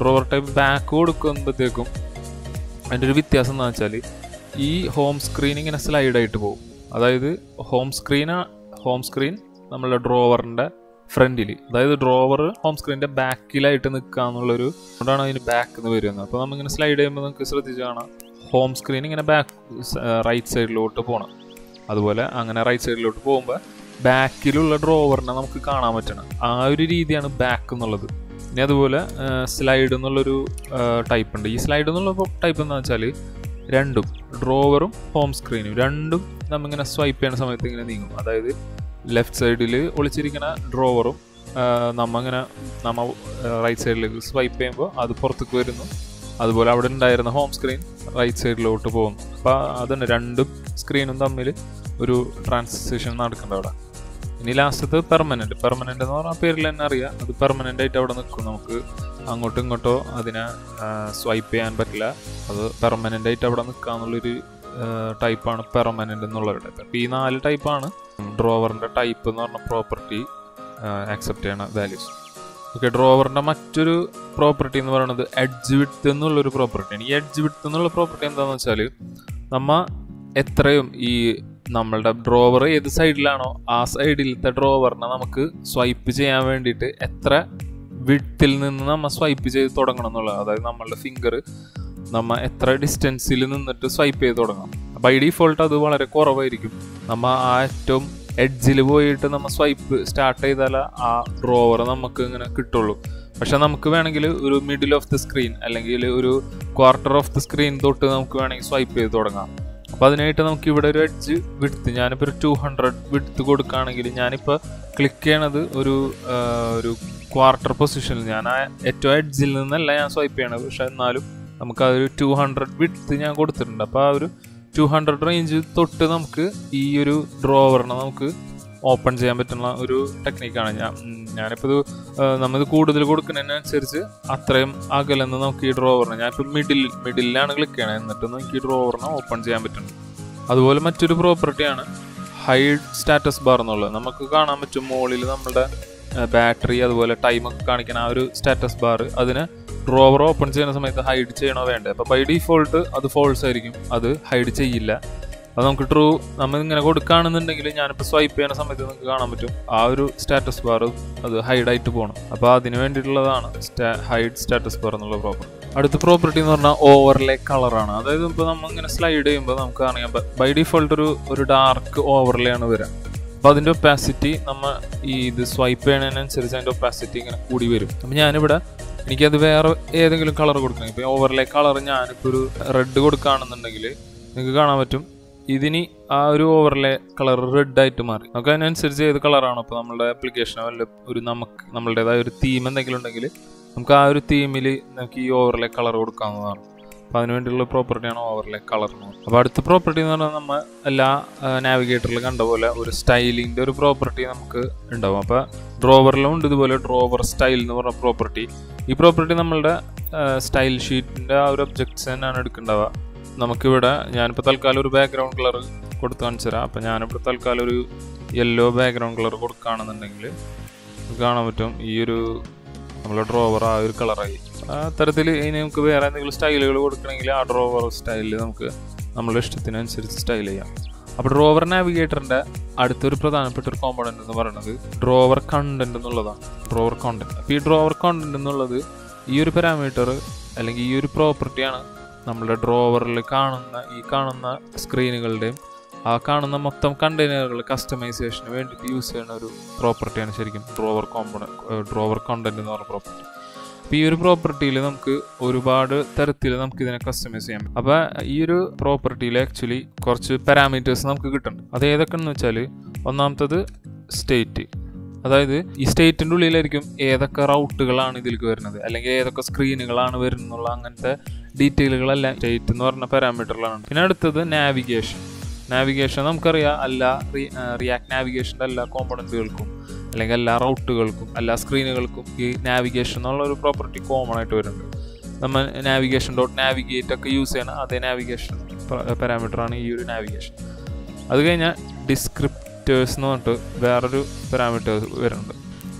ഡ്രോവർ ടൈപ്പ് ബാക്ക് കൊടുക്കുമ്പോഴത്തേക്കും അതിൻ്റെ ഒരു വ്യത്യാസം എന്താ വെച്ചാൽ ഈ ഹോം സ്ക്രീൻ ഇങ്ങനെ സ്ലൈഡ് ആയിട്ട് പോകും അതായത് ഹോം സ്ക്രീൻ ഹോം സ്ക്രീൻ നമ്മളുടെ ഡ്രോവറിൻ്റെ ഫ്രണ്ടിൽ അതായത് ഡ്രോവർ ഹോം സ്ക്രീനിൻ്റെ ബാക്കിലായിട്ട് നിൽക്കുക എന്നുള്ളൊരു അതുകൊണ്ടാണ് അതിന് ബാക്ക് എന്ന് വരുന്നത് അപ്പോൾ നമ്മളിങ്ങനെ സ്ലൈഡ് ചെയ്യുമ്പോൾ നമുക്ക് ശ്രദ്ധിച്ച് കാണാം ഹോം സ്ക്രീൻ ഇങ്ങനെ ബാക്ക് റൈറ്റ് സൈഡിലോട്ട് പോകണം അതുപോലെ അങ്ങനെ റൈറ്റ് സൈഡിലോട്ട് പോകുമ്പോൾ ബാക്കിലുള്ള ഡ്രോവറിനെ നമുക്ക് കാണാൻ പറ്റണം ആ ഒരു രീതിയാണ് ബാക്ക് എന്നുള്ളത് ഇനി അതുപോലെ സ്ലൈഡ് എന്നുള്ളൊരു ടൈപ്പ് ഉണ്ട് ഈ സ്ലൈഡ് എന്നുള്ള ടൈപ്പ് എന്താ വെച്ചാൽ രണ്ടും ഡ്രോവറും ഹോം സ്ക്രീനും രണ്ടും നമ്മിങ്ങനെ സ്വൈപ്പ് ചെയ്യുന്ന സമയത്ത് ഇങ്ങനെ നീങ്ങും അതായത് ലെഫ്റ്റ് സൈഡിൽ ഒളിച്ചിരിക്കുന്ന ഡ്രോവറും നമ്മ ഇങ്ങനെ നമ്മ റൈറ്റ് സൈഡിലേക്ക് സ്വൈപ്പ് ചെയ്യുമ്പോൾ അത് പുറത്തേക്ക് വരുന്നു അതുപോലെ അവിടെ ഉണ്ടായിരുന്ന ഹോം സ്ക്രീൻ റൈറ്റ് സൈഡിലോട്ട് പോകുന്നു അപ്പോൾ അതുണ്ട് രണ്ടും സ്ക്രീനും തമ്മിൽ ഒരു ട്രാൻസിഷൻ നടക്കുന്നുണ്ട് അവിടെ ഇനി ലാസ്റ്റത്ത് പെർമനൻറ്റ് പെർമനൻ്റ് എന്ന് പറഞ്ഞാൽ പേരിൽ തന്നെ അറിയാം അത് പെർമനൻ്റ് ആയിട്ട് അവിടെ നിൽക്കും നമുക്ക് അങ്ങോട്ടും ഇങ്ങോട്ടോ അതിനെ സ്വൈപ്പ് ചെയ്യാൻ പറ്റില്ല അത് പെർമനൻ്റ് ആയിട്ട് അവിടെ നിൽക്കുക എന്നുള്ളൊരു ടൈപ്പാണ് പെർമനൻ്റ് എന്നുള്ളൊരു ടൈപ്പ് അപ്പോൾ ഈ നാല് ടൈപ്പാണ് ഡ്രോവറിൻ്റെ ടൈപ്പ് എന്ന് പറഞ്ഞ പ്രോപ്പർട്ടി ആക്സെപ്റ്റ് ചെയ്യണ വാല്യൂസ് ഓക്കെ ഡ്രോവറിൻ്റെ മറ്റൊരു പ്രോപ്പർട്ടി എന്ന് പറയുന്നത് എഡ്ജ് വിഡ്ത്ത് എന്നുള്ളൊരു പ്രോപ്പർട്ടിയാണ് ഈ എഡ്ജ് വിഡ്ത്ത് എന്നുള്ള പ്രോപ്പർട്ടി എന്താണെന്ന് വെച്ചാൽ നമ്മ എത്രയും ഈ നമ്മളുടെ ഡ്രോവർ ഏത് സൈഡിലാണോ ആ സൈഡിലത്തെ ഡ്രോവറിനെ നമുക്ക് സ്വൈപ്പ് ചെയ്യാൻ വേണ്ടിയിട്ട് എത്ര വിഡ്ത്തിൽ നിന്ന് നമ്മൾ സ്വൈപ്പ് ചെയ്ത് തുടങ്ങണം എന്നുള്ളത് അതായത് നമ്മളുടെ ഫിംഗർ നമ്മ എത്ര ഡിസ്റ്റൻസിൽ നിന്നിട്ട് സ്വൈപ്പ് ചെയ്ത് തുടങ്ങണം ബൈ ഡിഫോൾട്ട് അത് വളരെ കുറവായിരിക്കും നമ്മ ആ ഏറ്റവും എഡ്ജിൽ പോയിട്ട് നമ്മൾ സ്വൈപ്പ് സ്റ്റാർട്ട് ചെയ്താൽ ആ ഡ്രോവർ നമുക്ക് ഇങ്ങനെ കിട്ടുള്ളൂ പക്ഷെ നമുക്ക് വേണമെങ്കിൽ ഒരു മിഡിൽ ഓഫ് ദി സ്ക്രീൻ അല്ലെങ്കിൽ ഒരു ക്വാർട്ടർ ഓഫ് ദി സ്ക്രീൻ തൊട്ട് നമുക്ക് വേണമെങ്കിൽ സ്വൈപ്പ് ചെയ്ത് തുടങ്ങാം അപ്പോൾ അതിനായിട്ട് നമുക്ക് ഇവിടെ ഒരു എഡ്ജ് വിടുത്ത് ഞാനിപ്പോൾ ഒരു ടു ഹൺഡ്രഡ് വിടുത്ത് കൊടുക്കുകയാണെങ്കിൽ ഞാനിപ്പോൾ ക്ലിക്ക് ചെയ്യണത് ഒരു ഒരു ക്വാർട്ടർ പൊസിഷനിൽ ഞാൻ ആ ഏറ്റവും എഡ്ജിൽ നിന്നല്ല ഞാൻ സ്വൈപ്പ് ചെയ്യണത് പക്ഷെ എന്നാലും നമുക്ക് ആ ഒരു ടു ഹൺഡ്രഡ് വിടുത്ത് ഞാൻ കൊടുത്തിട്ടുണ്ട് അപ്പോൾ ആ ഒരു ടു ഹൺഡ്രഡ് റേഞ്ച് തൊട്ട് നമുക്ക് ഈ ഒരു ഡ്രോവറിനെ നമുക്ക് ഓപ്പൺ ചെയ്യാൻ പറ്റുന്ന ഒരു ടെക്നിക്കാണ് ഞാൻ ഞാനിപ്പോൾ ഇത് നമ്മളിത് കൂടുതൽ കൊടുക്കുന്നതിനനുസരിച്ച് അത്രയും അകലെന്ന് നമുക്ക് ഈ ഡ്രോവറിനെ ഞാനിപ്പോൾ മിഡിൽ മിഡിലാണ് ക്ലിക്ക് ചെയ്യണത് എന്നിട്ട് നമുക്ക് ഈ ഡ്രോവറിനെ ഓപ്പൺ ചെയ്യാൻ പറ്റുന്നുണ്ട് അതുപോലെ മറ്റൊരു പ്രോപ്പർട്ടിയാണ് ഹൈഡ് സ്റ്റാറ്റസ് ബാർ എന്നുള്ളത് നമുക്ക് കാണാൻ പറ്റും മുകളിൽ നമ്മുടെ ബാറ്ററി അതുപോലെ ടൈമൊക്കെ കാണിക്കുന്ന ആ ഒരു സ്റ്റാറ്റസ് ബാർ അതിന് ഡ്രോവർ ഓപ്പൺ ചെയ്യുന്ന സമയത്ത് ഹൈഡ് ചെയ്യണോ വേണ്ടത് അപ്പോൾ ബൈ ഡിഫോൾട്ട് അത് ഫോൾസ് ആയിരിക്കും അത് ഹൈഡ് ചെയ്യില്ല അത് നമുക്ക് ട്രൂ നമ്മൾ ഇങ്ങനെ കൊടുക്കുകയാണെന്നുണ്ടെങ്കിൽ ഞാനിപ്പോൾ സ്വൈപ്പ് ചെയ്യുന്ന സമയത്ത് നമുക്ക് കാണാൻ പറ്റും ആ ഒരു സ്റ്റാറ്റസ് ബാർ അത് ഹൈഡ് ആയിട്ട് പോകണം അപ്പോൾ അതിന് വേണ്ടിയിട്ടുള്ളതാണ് ഹൈഡ് സ്റ്റാറ്റസ് ബാർ എന്നുള്ള പ്രോപ്പർട്ടി അടുത്ത പ്രോപ്പർട്ടി എന്ന് പറഞ്ഞാൽ ഓവർലേ കളറാണ് അതായത് ഇപ്പോൾ നമ്മൾ ഇങ്ങനെ സ്ലൈഡ് ചെയ്യുമ്പോൾ നമുക്ക് അറിയാം ബൈ ഡിഫോൾട്ട് ഒരു ഒരു ഡാർക്ക് ഓവർലേ ആണ് വരിക അപ്പോൾ അതിൻ്റെ ഒപ്പാസിറ്റി നമ്മൾ ഈ ഇത് സ്വൈപ്പ് ചെയ്യുന്നതിനനുസരിച്ച് അതിൻ്റെ ഒപ്പാസിറ്റി ഇങ്ങനെ കൂടി വരും അപ്പം ഞാനിവിടെ എനിക്കത് വേറെ ഏതെങ്കിലും കളർ കൊടുക്കണം ഇപ്പോൾ ഓവർലേ കളർ ഞാനിപ്പോൾ ഒരു റെഡ് കൊടുക്കുകയാണെന്നുണ്ടെങ്കിൽ നിങ്ങൾക്ക് കാണാൻ പറ്റും ഇതിന് ആ ഒരു ഓവർലേ കളർ റെഡ് ആയിട്ട് മാറി നമുക്ക് അതിനനുസരിച്ച് ഏത് കളറാണോ അപ്പോൾ നമ്മളുടെ ആപ്ലിക്കേഷനോ വല്ല ഒരു നമുക്ക് നമ്മളുടേതായ ഒരു തീം എന്തെങ്കിലും ഉണ്ടെങ്കിൽ നമുക്ക് ആ ഒരു തീമിൽ നമുക്ക് ഈ ഓവർലേ കളർ കൊടുക്കാവുന്നതാണ് അപ്പോൾ അതിന് വേണ്ടിയുള്ള പ്രോപ്പർട്ടിയാണ് ഓവർലേ കളർ എന്ന് പറയുന്നത് അപ്പോൾ അടുത്ത പ്രോപ്പർട്ടി എന്ന് പറഞ്ഞാൽ നമ്മൾ എല്ലാ നാവിഗേറ്ററിൽ കണ്ട പോലെ ഒരു സ്റ്റൈലിൻ്റെ ഒരു പ്രോപ്പർട്ടി നമുക്ക് ഉണ്ടാവും അപ്പോൾ ഡ്രോവറിലും ഉണ്ട് ഇതുപോലെ ഡ്രോവർ സ്റ്റൈൽ എന്ന് പറഞ്ഞ പ്രോപ്പർട്ടി ഈ പ്രോപ്പർട്ടി നമ്മളുടെ സ്റ്റൈൽ ഷീറ്റിൻ്റെ ആ ഒരു ഒബ്ജക്ട്സ് തന്നെയാണ് എടുക്കേണ്ടവ നമുക്കിവിടെ ഞാനിപ്പോൾ തൽക്കാലം ഒരു ബാക്ക്ഗ്രൗണ്ട് കളർ കൊടുത്ത് കാണിച്ചു തരാം അപ്പോൾ ഞാനിപ്പോൾ തൽക്കാലം ഒരു യെല്ലോ ബാക്ക്ഗ്രൗണ്ട് കളർ കൊടുക്കുകയാണെന്നുണ്ടെങ്കിൽ കാണാൻ പറ്റും ഈ ഒരു നമ്മളെ ഡ്രോവർ ആ ഒരു കളറായി ആ തരത്തിൽ ഇനി നമുക്ക് വേറെ എന്തെങ്കിലും സ്റ്റൈലുകൾ കൊടുക്കണമെങ്കിൽ ആ ഡ്രോവർ സ്റ്റൈലിൽ നമുക്ക് നമ്മളുടെ ഇഷ്ടത്തിനനുസരിച്ച് സ്റ്റൈൽ ചെയ്യാം അപ്പോൾ ഡ്രോവർ നാവിഗേറ്ററിൻ്റെ അടുത്തൊരു പ്രധാനപ്പെട്ട ഒരു കോമ്പണൻ്റ് എന്ന് പറയുന്നത് ഡ്രോവർ കണ്ടന്റ് എന്നുള്ളതാണ് ഡ്രോവർ കോണ്ടന്റ് അപ്പോൾ ഈ ഡ്രോവർ കോണ്ടന്റ് എന്നുള്ളത് ഈ ഒരു പാരാമീറ്റർ അല്ലെങ്കിൽ ഈ ഒരു പ്രോപ്പർട്ടിയാണ് നമ്മുടെ ഡ്രോവറിൽ കാണുന്ന ഈ കാണുന്ന സ്ക്രീനുകളുടെയും ആ കാണുന്ന മൊത്തം കണ്ടെയ്നറുകൾ കസ്റ്റമൈസേഷന് വേണ്ടിയിട്ട് യൂസ് ചെയ്യുന്ന ഒരു പ്രോപ്പർട്ടിയാണ് ശരിക്കും ഡ്രോവർ കോമ്പണ ഡ്രോവർ കോണ്ടന്റ് എന്ന് പറഞ്ഞ പ്രോപ്പർട്ടി അപ്പോൾ ഈ ഒരു പ്രോപ്പർട്ടിയിൽ നമുക്ക് ഒരുപാട് തരത്തിൽ നമുക്ക് ഇതിനെ കസ്റ്റമൈസ് ചെയ്യാം അപ്പോൾ ഈ ഒരു പ്രോപ്പർട്ടിയിൽ ആക്ച്വലി കുറച്ച് പാരാമീറ്റേഴ്സ് നമുക്ക് കിട്ടുന്നുണ്ട് അത് ഏതൊക്കെയെന്ന് വെച്ചാൽ ഒന്നാമത്തത് സ്റ്റേറ്റ് അതായത് ഈ സ്റ്റേറ്റിൻ്റെ ഉള്ളിലായിരിക്കും ഏതൊക്കെ റൗട്ടുകളാണ് ഇതിലേക്ക് വരുന്നത് അല്ലെങ്കിൽ ഏതൊക്കെ സ്ക്രീനുകളാണ് വരുന്നുള്ള അങ്ങനത്തെ ഡീറ്റെയിലുകളെല്ലാം സ്റ്റേറ്റ് എന്ന് പറഞ്ഞ പാരാമീറ്ററിലാണ് പിന്നെ അടുത്തത് നാവിഗേഷൻ നാവിഗേഷൻ നമുക്കറിയാം എല്ലാ റിയാക്ട് നാവിഗേഷൻ്റെ എല്ലാ കോമ്പണൻറ്റുകൾക്കും അല്ലെങ്കിൽ എല്ലാ റൗട്ടുകൾക്കും എല്ലാ സ്ക്രീനുകൾക്കും ഈ നാവിഗേഷൻ എന്നുള്ള ഒരു പ്രോപ്പർട്ടി കോമൺ ആയിട്ട് വരുന്നുണ്ട് നമ്മൾ നാവിഗേഷൻ ഡോട്ട് നാവിഗേറ്റ് ഒക്കെ യൂസ് ചെയ്യണം അതേ നാവിഗേഷൻ പാരാമീറ്ററാണ് ഈ ഒരു നാവിഗേഷൻ അത് കഴിഞ്ഞാൽ ഡിസ്ക്രിപ്റ്റേഴ്സ് എന്ന് പറഞ്ഞിട്ട് വേറൊരു പാരാമീറ്റേഴ്സ് വരുന്നുണ്ട്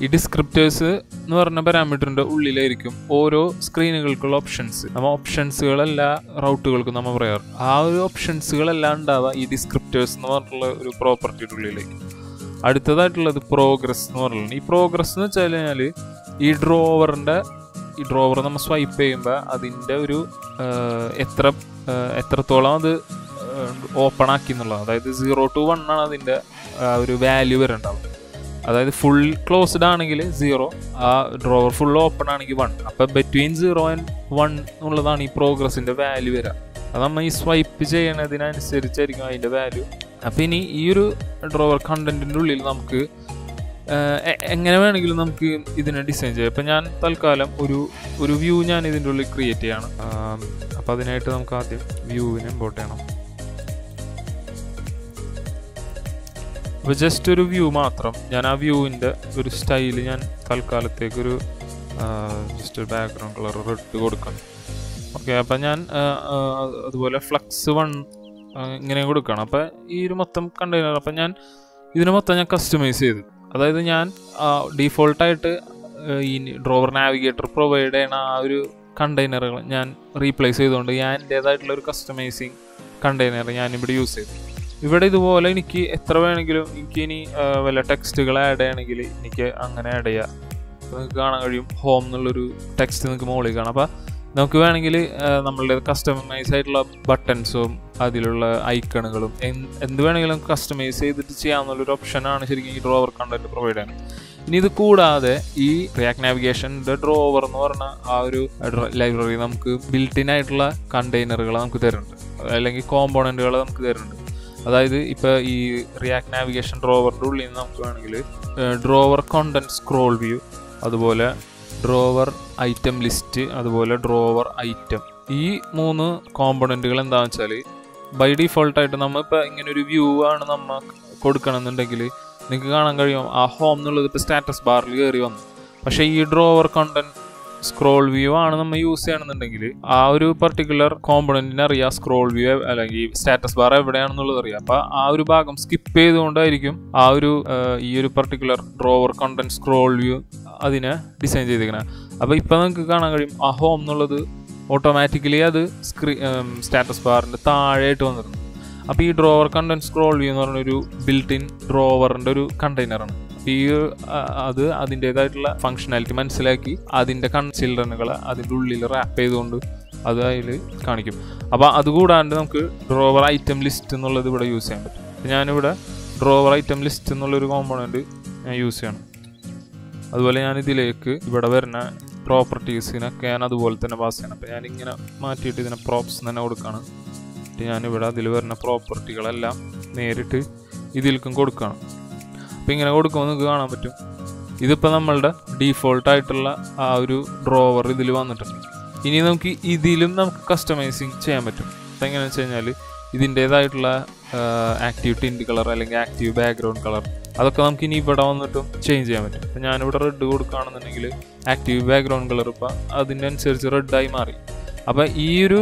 ഈ ഡിസ്ക്രിപ്റ്റേഴ്സ് എന്ന് പറഞ്ഞ പാരാമീറ്ററിന്റെ ഉള്ളിലായിരിക്കും ഓരോ സ്ക്രീനുകൾക്കുള്ള ഓപ്ഷൻസ് നമ്മ ഓപ്ഷൻസുകളല്ല റൗട്ടുകൾക്കും നമ്മൾ പറയാറ് ആ ഒരു ഓപ്ഷൻസുകളെല്ലാം ഉണ്ടാവുക ഈ ഡിസ്ക്രിപ്റ്റേഴ്സ് എന്ന് പറഞ്ഞിട്ടുള്ള ഒരു പ്രോപ്പർട്ടിയുടെ ഉള്ളിലേക്ക് അടുത്തതായിട്ടുള്ളത് പ്രോഗ്രസ് എന്ന് പറയുന്നത് ഈ പ്രോഗ്രസ് എന്ന് വെച്ചാൽ കഴിഞ്ഞാൽ ഈ ഡ്രോവറിന്റെ ഈ ഡ്രോവർ നമ്മൾ സ്വൈപ്പ് ചെയ്യുമ്പോൾ അതിൻ്റെ ഒരു ആഹ്, എത്ര ആഹ്, എത്രത്തോളം അത് ഓപ്പൺ ആക്കി എന്നുള്ളത് അതായത് സീറോ ടു വൺ ആണ് അതിൻ്റെ ആ ഒരു വാല്യൂ വരേണ്ടത് അതായത് ഫുൾ ക്ലോസ്ഡ് ആണെങ്കിൽ സീറോ ആ ഡ്രോവർ ഫുൾ ഓപ്പൺ ആണെങ്കിൽ വൺ അപ്പം ബിറ്റ്വീൻ സീറോ ആൻഡ് വൺ എന്നുള്ളതാണ് ഈ പ്രോഗ്രസിൻ്റെ വാല്യൂ വരിക അത് നമ്മൾ ഈ സ്വൈപ്പ് ചെയ്യണതിനനുസരിച്ചായിരിക്കും അതിൻ്റെ വാല്യൂ അപ്പം ഇനി ഈ ഒരു ഡ്രോവർ കണ്ടന്റിൻ്റെ ഉള്ളിൽ നമുക്ക് ആഹ് എ- എങ്ങനെ വേണമെങ്കിലും നമുക്ക് ഇതിനെ ഡിസൈൻ ചെയ്യാം ഇപ്പം ഞാൻ തൽക്കാലം ഒരു ഒരു വ്യൂ ഞാൻ ഇതിൻ്റെ ഉള്ളിൽ ക്രിയേറ്റ് ചെയ്യാണ് അപ്പം അതിനായിട്ട് നമുക്ക് ആദ്യം വ്യൂവിനെ ഇമ്പോർട്ട് ചെയ്യണം അപ്പോൾ ജസ്റ്റ് ഒരു വ്യൂ മാത്രം ഞാൻ ആ വ്യൂവിൻ്റെ ഒരു സ്റ്റൈല് ഞാൻ തൽക്കാലത്തേക്കൊരു ജസ്റ്റ് ഒരു ബാക്ക്ഗ്രൗണ്ട് കളർ റെഡ് കൊടുക്കണം ഓക്കെ അപ്പം ഞാൻ ആ, ആ, അതുപോലെ ഫ്ലക്സ് വൺ ഇങ്ങനെ കൊടുക്കണം അപ്പം ഈ ഒരു മൊത്തം കണ്ടെയ്നർ അപ്പം ഞാൻ ഇതിന് മൊത്തം ഞാൻ കസ്റ്റമൈസ് ചെയ്തു അതായത് ഞാൻ ഡീഫോൾട്ടായിട്ട് ഈ ഡ്രോവർ നാവിഗേറ്റർ പ്രൊവൈഡ് ചെയ്യണ ആ ഒരു കണ്ടെയ്നറുകൾ ഞാൻ റീപ്ലേസ് ചെയ്തുകൊണ്ട് ഞാൻ എൻ്റേതായിട്ടുള്ള ഒരു കസ്റ്റമൈസിങ് കണ്ടെയ്നർ ഞാനിവിടെ യൂസ് ചെയ്തു ഇവിടെ ഇതുപോലെ എനിക്ക് എത്ര വേണമെങ്കിലും എനിക്ക് ഇനി ആ, വല്ല ടെക്സ്റ്റുകൾ ആഡ് ചെയ്യണമെങ്കിൽ എനിക്ക് അങ്ങനെ ആഡ് ചെയ്യാം അപ്പോൾ നിങ്ങൾക്ക് കാണാൻ കഴിയും ഹോം എന്നുള്ളൊരു ടെക്സ്റ്റ് നിങ്ങൾക്ക് മുകളിൽ കാണാം അപ്പോൾ നമുക്ക് വേണമെങ്കിൽ നമ്മളുടെ കസ്റ്റമൈസ് ആയിട്ടുള്ള ബട്ടൺസും അതിലുള്ള ഐക്കണുകളും എന്ത് വേണമെങ്കിലും കസ്റ്റമൈസ് ചെയ്തിട്ട് ചെയ്യാമെന്നുള്ളൊരു ഓപ്ഷനാണ് ശരിക്കും ഈ ഡ്രോവർ കണ്ടന്റ് പ്രൊവൈഡ് ചെയ്യുന്നത് ഇനി ഇത് കൂടാതെ ഈ റിയാക്ട് നാവിഗേഷൻ്റെ ഡ്രോവർ എന്ന് പറഞ്ഞ ആ ഒരു ലൈബ്രറി നമുക്ക് ബിൽട്ടിൻ ആയിട്ടുള്ള കണ്ടെയ്നറുകൾ നമുക്ക് തരുന്നുണ്ട് അല്ലെങ്കിൽ കോമ്പോണൻറ്റുകൾ നമുക്ക് തരുന്നുണ്ട് അതായത് ഇപ്പോൾ ഈ റിയാക്ട് നാവിഗേഷൻ ഡ്രോവറിൻ്റെ ഉള്ളിൽ നിന്ന് നമുക്ക് വേണമെങ്കിൽ ഡ്രോവർ കോണ്ടന്റ് സ്ക്രോൾ വ്യൂ അതുപോലെ ഡ്രോവർ ഐറ്റം ലിസ്റ്റ് അതുപോലെ ഡ്രോവർ ഐറ്റം ഈ മൂന്ന് കോമ്പണൻറ്റുകൾ എന്താണെന്ന് വെച്ചാൽ ബൈ ഡിഫോൾട്ടായിട്ട് നമ്മളിപ്പോൾ ഇങ്ങനെ ഒരു വ്യൂ ആണ് നമ്മൾ കൊടുക്കണമെന്നുണ്ടെങ്കിൽ നിങ്ങൾക്ക് കാണാൻ കഴിയും ആ ഹോം എന്നുള്ളത് ഇപ്പോൾ സ്റ്റാറ്റസ് ബാറിൽ കയറി വന്നു പക്ഷേ ഈ ഡ്രോവർ കണ്ടന്റ് സ്ക്രോൾ വ്യൂ ആണ് നമ്മൾ യൂസ് ചെയ്യണമെന്നുണ്ടെങ്കിൽ ആ ഒരു പർട്ടിക്കുലർ കോമ്പണന്റിന് അറിയാം സ്ക്രോൾ വ്യൂ അല്ലെങ്കിൽ സ്റ്റാറ്റസ് ബാർ എവിടെയാണെന്നുള്ളത് അറിയാം അപ്പൊ ആ ഒരു ഭാഗം സ്കിപ്പ് ചെയ്തുകൊണ്ടായിരിക്കും ആ ഒരു ആ, ഈ ഒരു particular drawer content scroll view അതിനെ ഡിസൈൻ ചെയ്തിരിക്കണേ അപ്പൊ ഇപ്പൊ നമുക്ക് കാണാൻ കഴിയും ആ ഹോം എന്നുള്ളത് ഓട്ടോമാറ്റിക്കലി അത് സ്ക്രീ സ്റ്റാറ്റസ് ബാറിന്റെ താഴെയായിട്ട് വന്നിരുന്നു അപ്പോൾ ഈ ഡ്രോവർ കണ്ടന്റ് സ്ക്രോൾ വ്യൂ എന്ന് പറഞ്ഞൊരു ബിൽറ്റ് ഇൻ ഡ്രോവറിന്റെ ഒരു കണ്ടെയ്നറാണ് ഈ ആ, അത് അതിൻ്റെതായിട്ടുള്ള ഫങ്ഷനാലിറ്റി മനസ്സിലാക്കി അതിൻ്റെ കൺ ചിൽഡ്രനുകൾ അതിൻ്റെ ഉള്ളിൽ റാപ്പ് ചെയ്തുകൊണ്ട് അത് അതിൽ കാണിക്കും അപ്പോൾ അതുകൂടാണ്ട് നമുക്ക് ഡ്രോവർ ഐറ്റം ലിസ്റ്റ് എന്നുള്ളത് ഇവിടെ യൂസ് ചെയ്യാൻ പറ്റും അപ്പോൾ ഞാനിവിടെ ഡ്രോവർ ഐറ്റം ലിസ്റ്റ് എന്നുള്ളൊരു കോമ്പോണൻറ്റ് ഞാൻ യൂസ് ചെയ്യണം അതുപോലെ ഞാൻ ഇതിലേക്ക് ഇവിടെ വരുന്ന പ്രോപ്പർട്ടീസിനൊക്കെ ഞാൻ അതുപോലെ തന്നെ പാസ് ചെയ്യണം അപ്പോൾ ഞാൻ ഇങ്ങനെ മാറ്റിയിട്ട് ഇതിനെ പ്രോപ്സ് തന്നെ കൊടുക്കുകയാണ് എന്നിട്ട് ഞാനിവിടെ അതിൽ വരുന്ന പ്രോപ്പർട്ടികളെല്ലാം നേരിട്ട് ഇതിലേക്കും കൊടുക്കുകയാണ് അപ്പോൾ ഇങ്ങനെ കൊടുക്കുമ്പോൾ നിങ്ങൾക്ക് കാണാൻ പറ്റും ഇതിപ്പോൾ നമ്മളുടെ ഡീഫോൾട്ട് ആയിട്ടുള്ള ആ ഒരു ഡ്രോവർ ഇതിൽ വന്നിട്ടുണ്ട് ഇനി നമുക്ക് ഇതിലും നമുക്ക് കസ്റ്റമൈസിങ് ചെയ്യാൻ പറ്റും അതെങ്ങനെയാണെന്ന് വെച്ച് കഴിഞ്ഞാൽ ഇതിൻ്റേതായിട്ടുള്ള ആക്റ്റീവ് ടിൻറ്റ് കളർ അല്ലെങ്കിൽ ആക്റ്റീവ് ബാക്ക്ഗ്രൗണ്ട് കളർ അതൊക്കെ നമുക്ക് ഇനി ഇവിടെ വന്നിട്ടും ചേഞ്ച് ചെയ്യാൻ പറ്റും ഇപ്പം ഞാനിവിടെ റെഡ് കൊടുക്കുകയാണെന്നുണ്ടെങ്കിൽ ആക്റ്റീവ് ബാക്ക്ഗ്രൗണ്ട് കളർ ഇപ്പം അതിൻ്റെ അനുസരിച്ച് റെഡായി മാറി അപ്പം ഈ ഒരു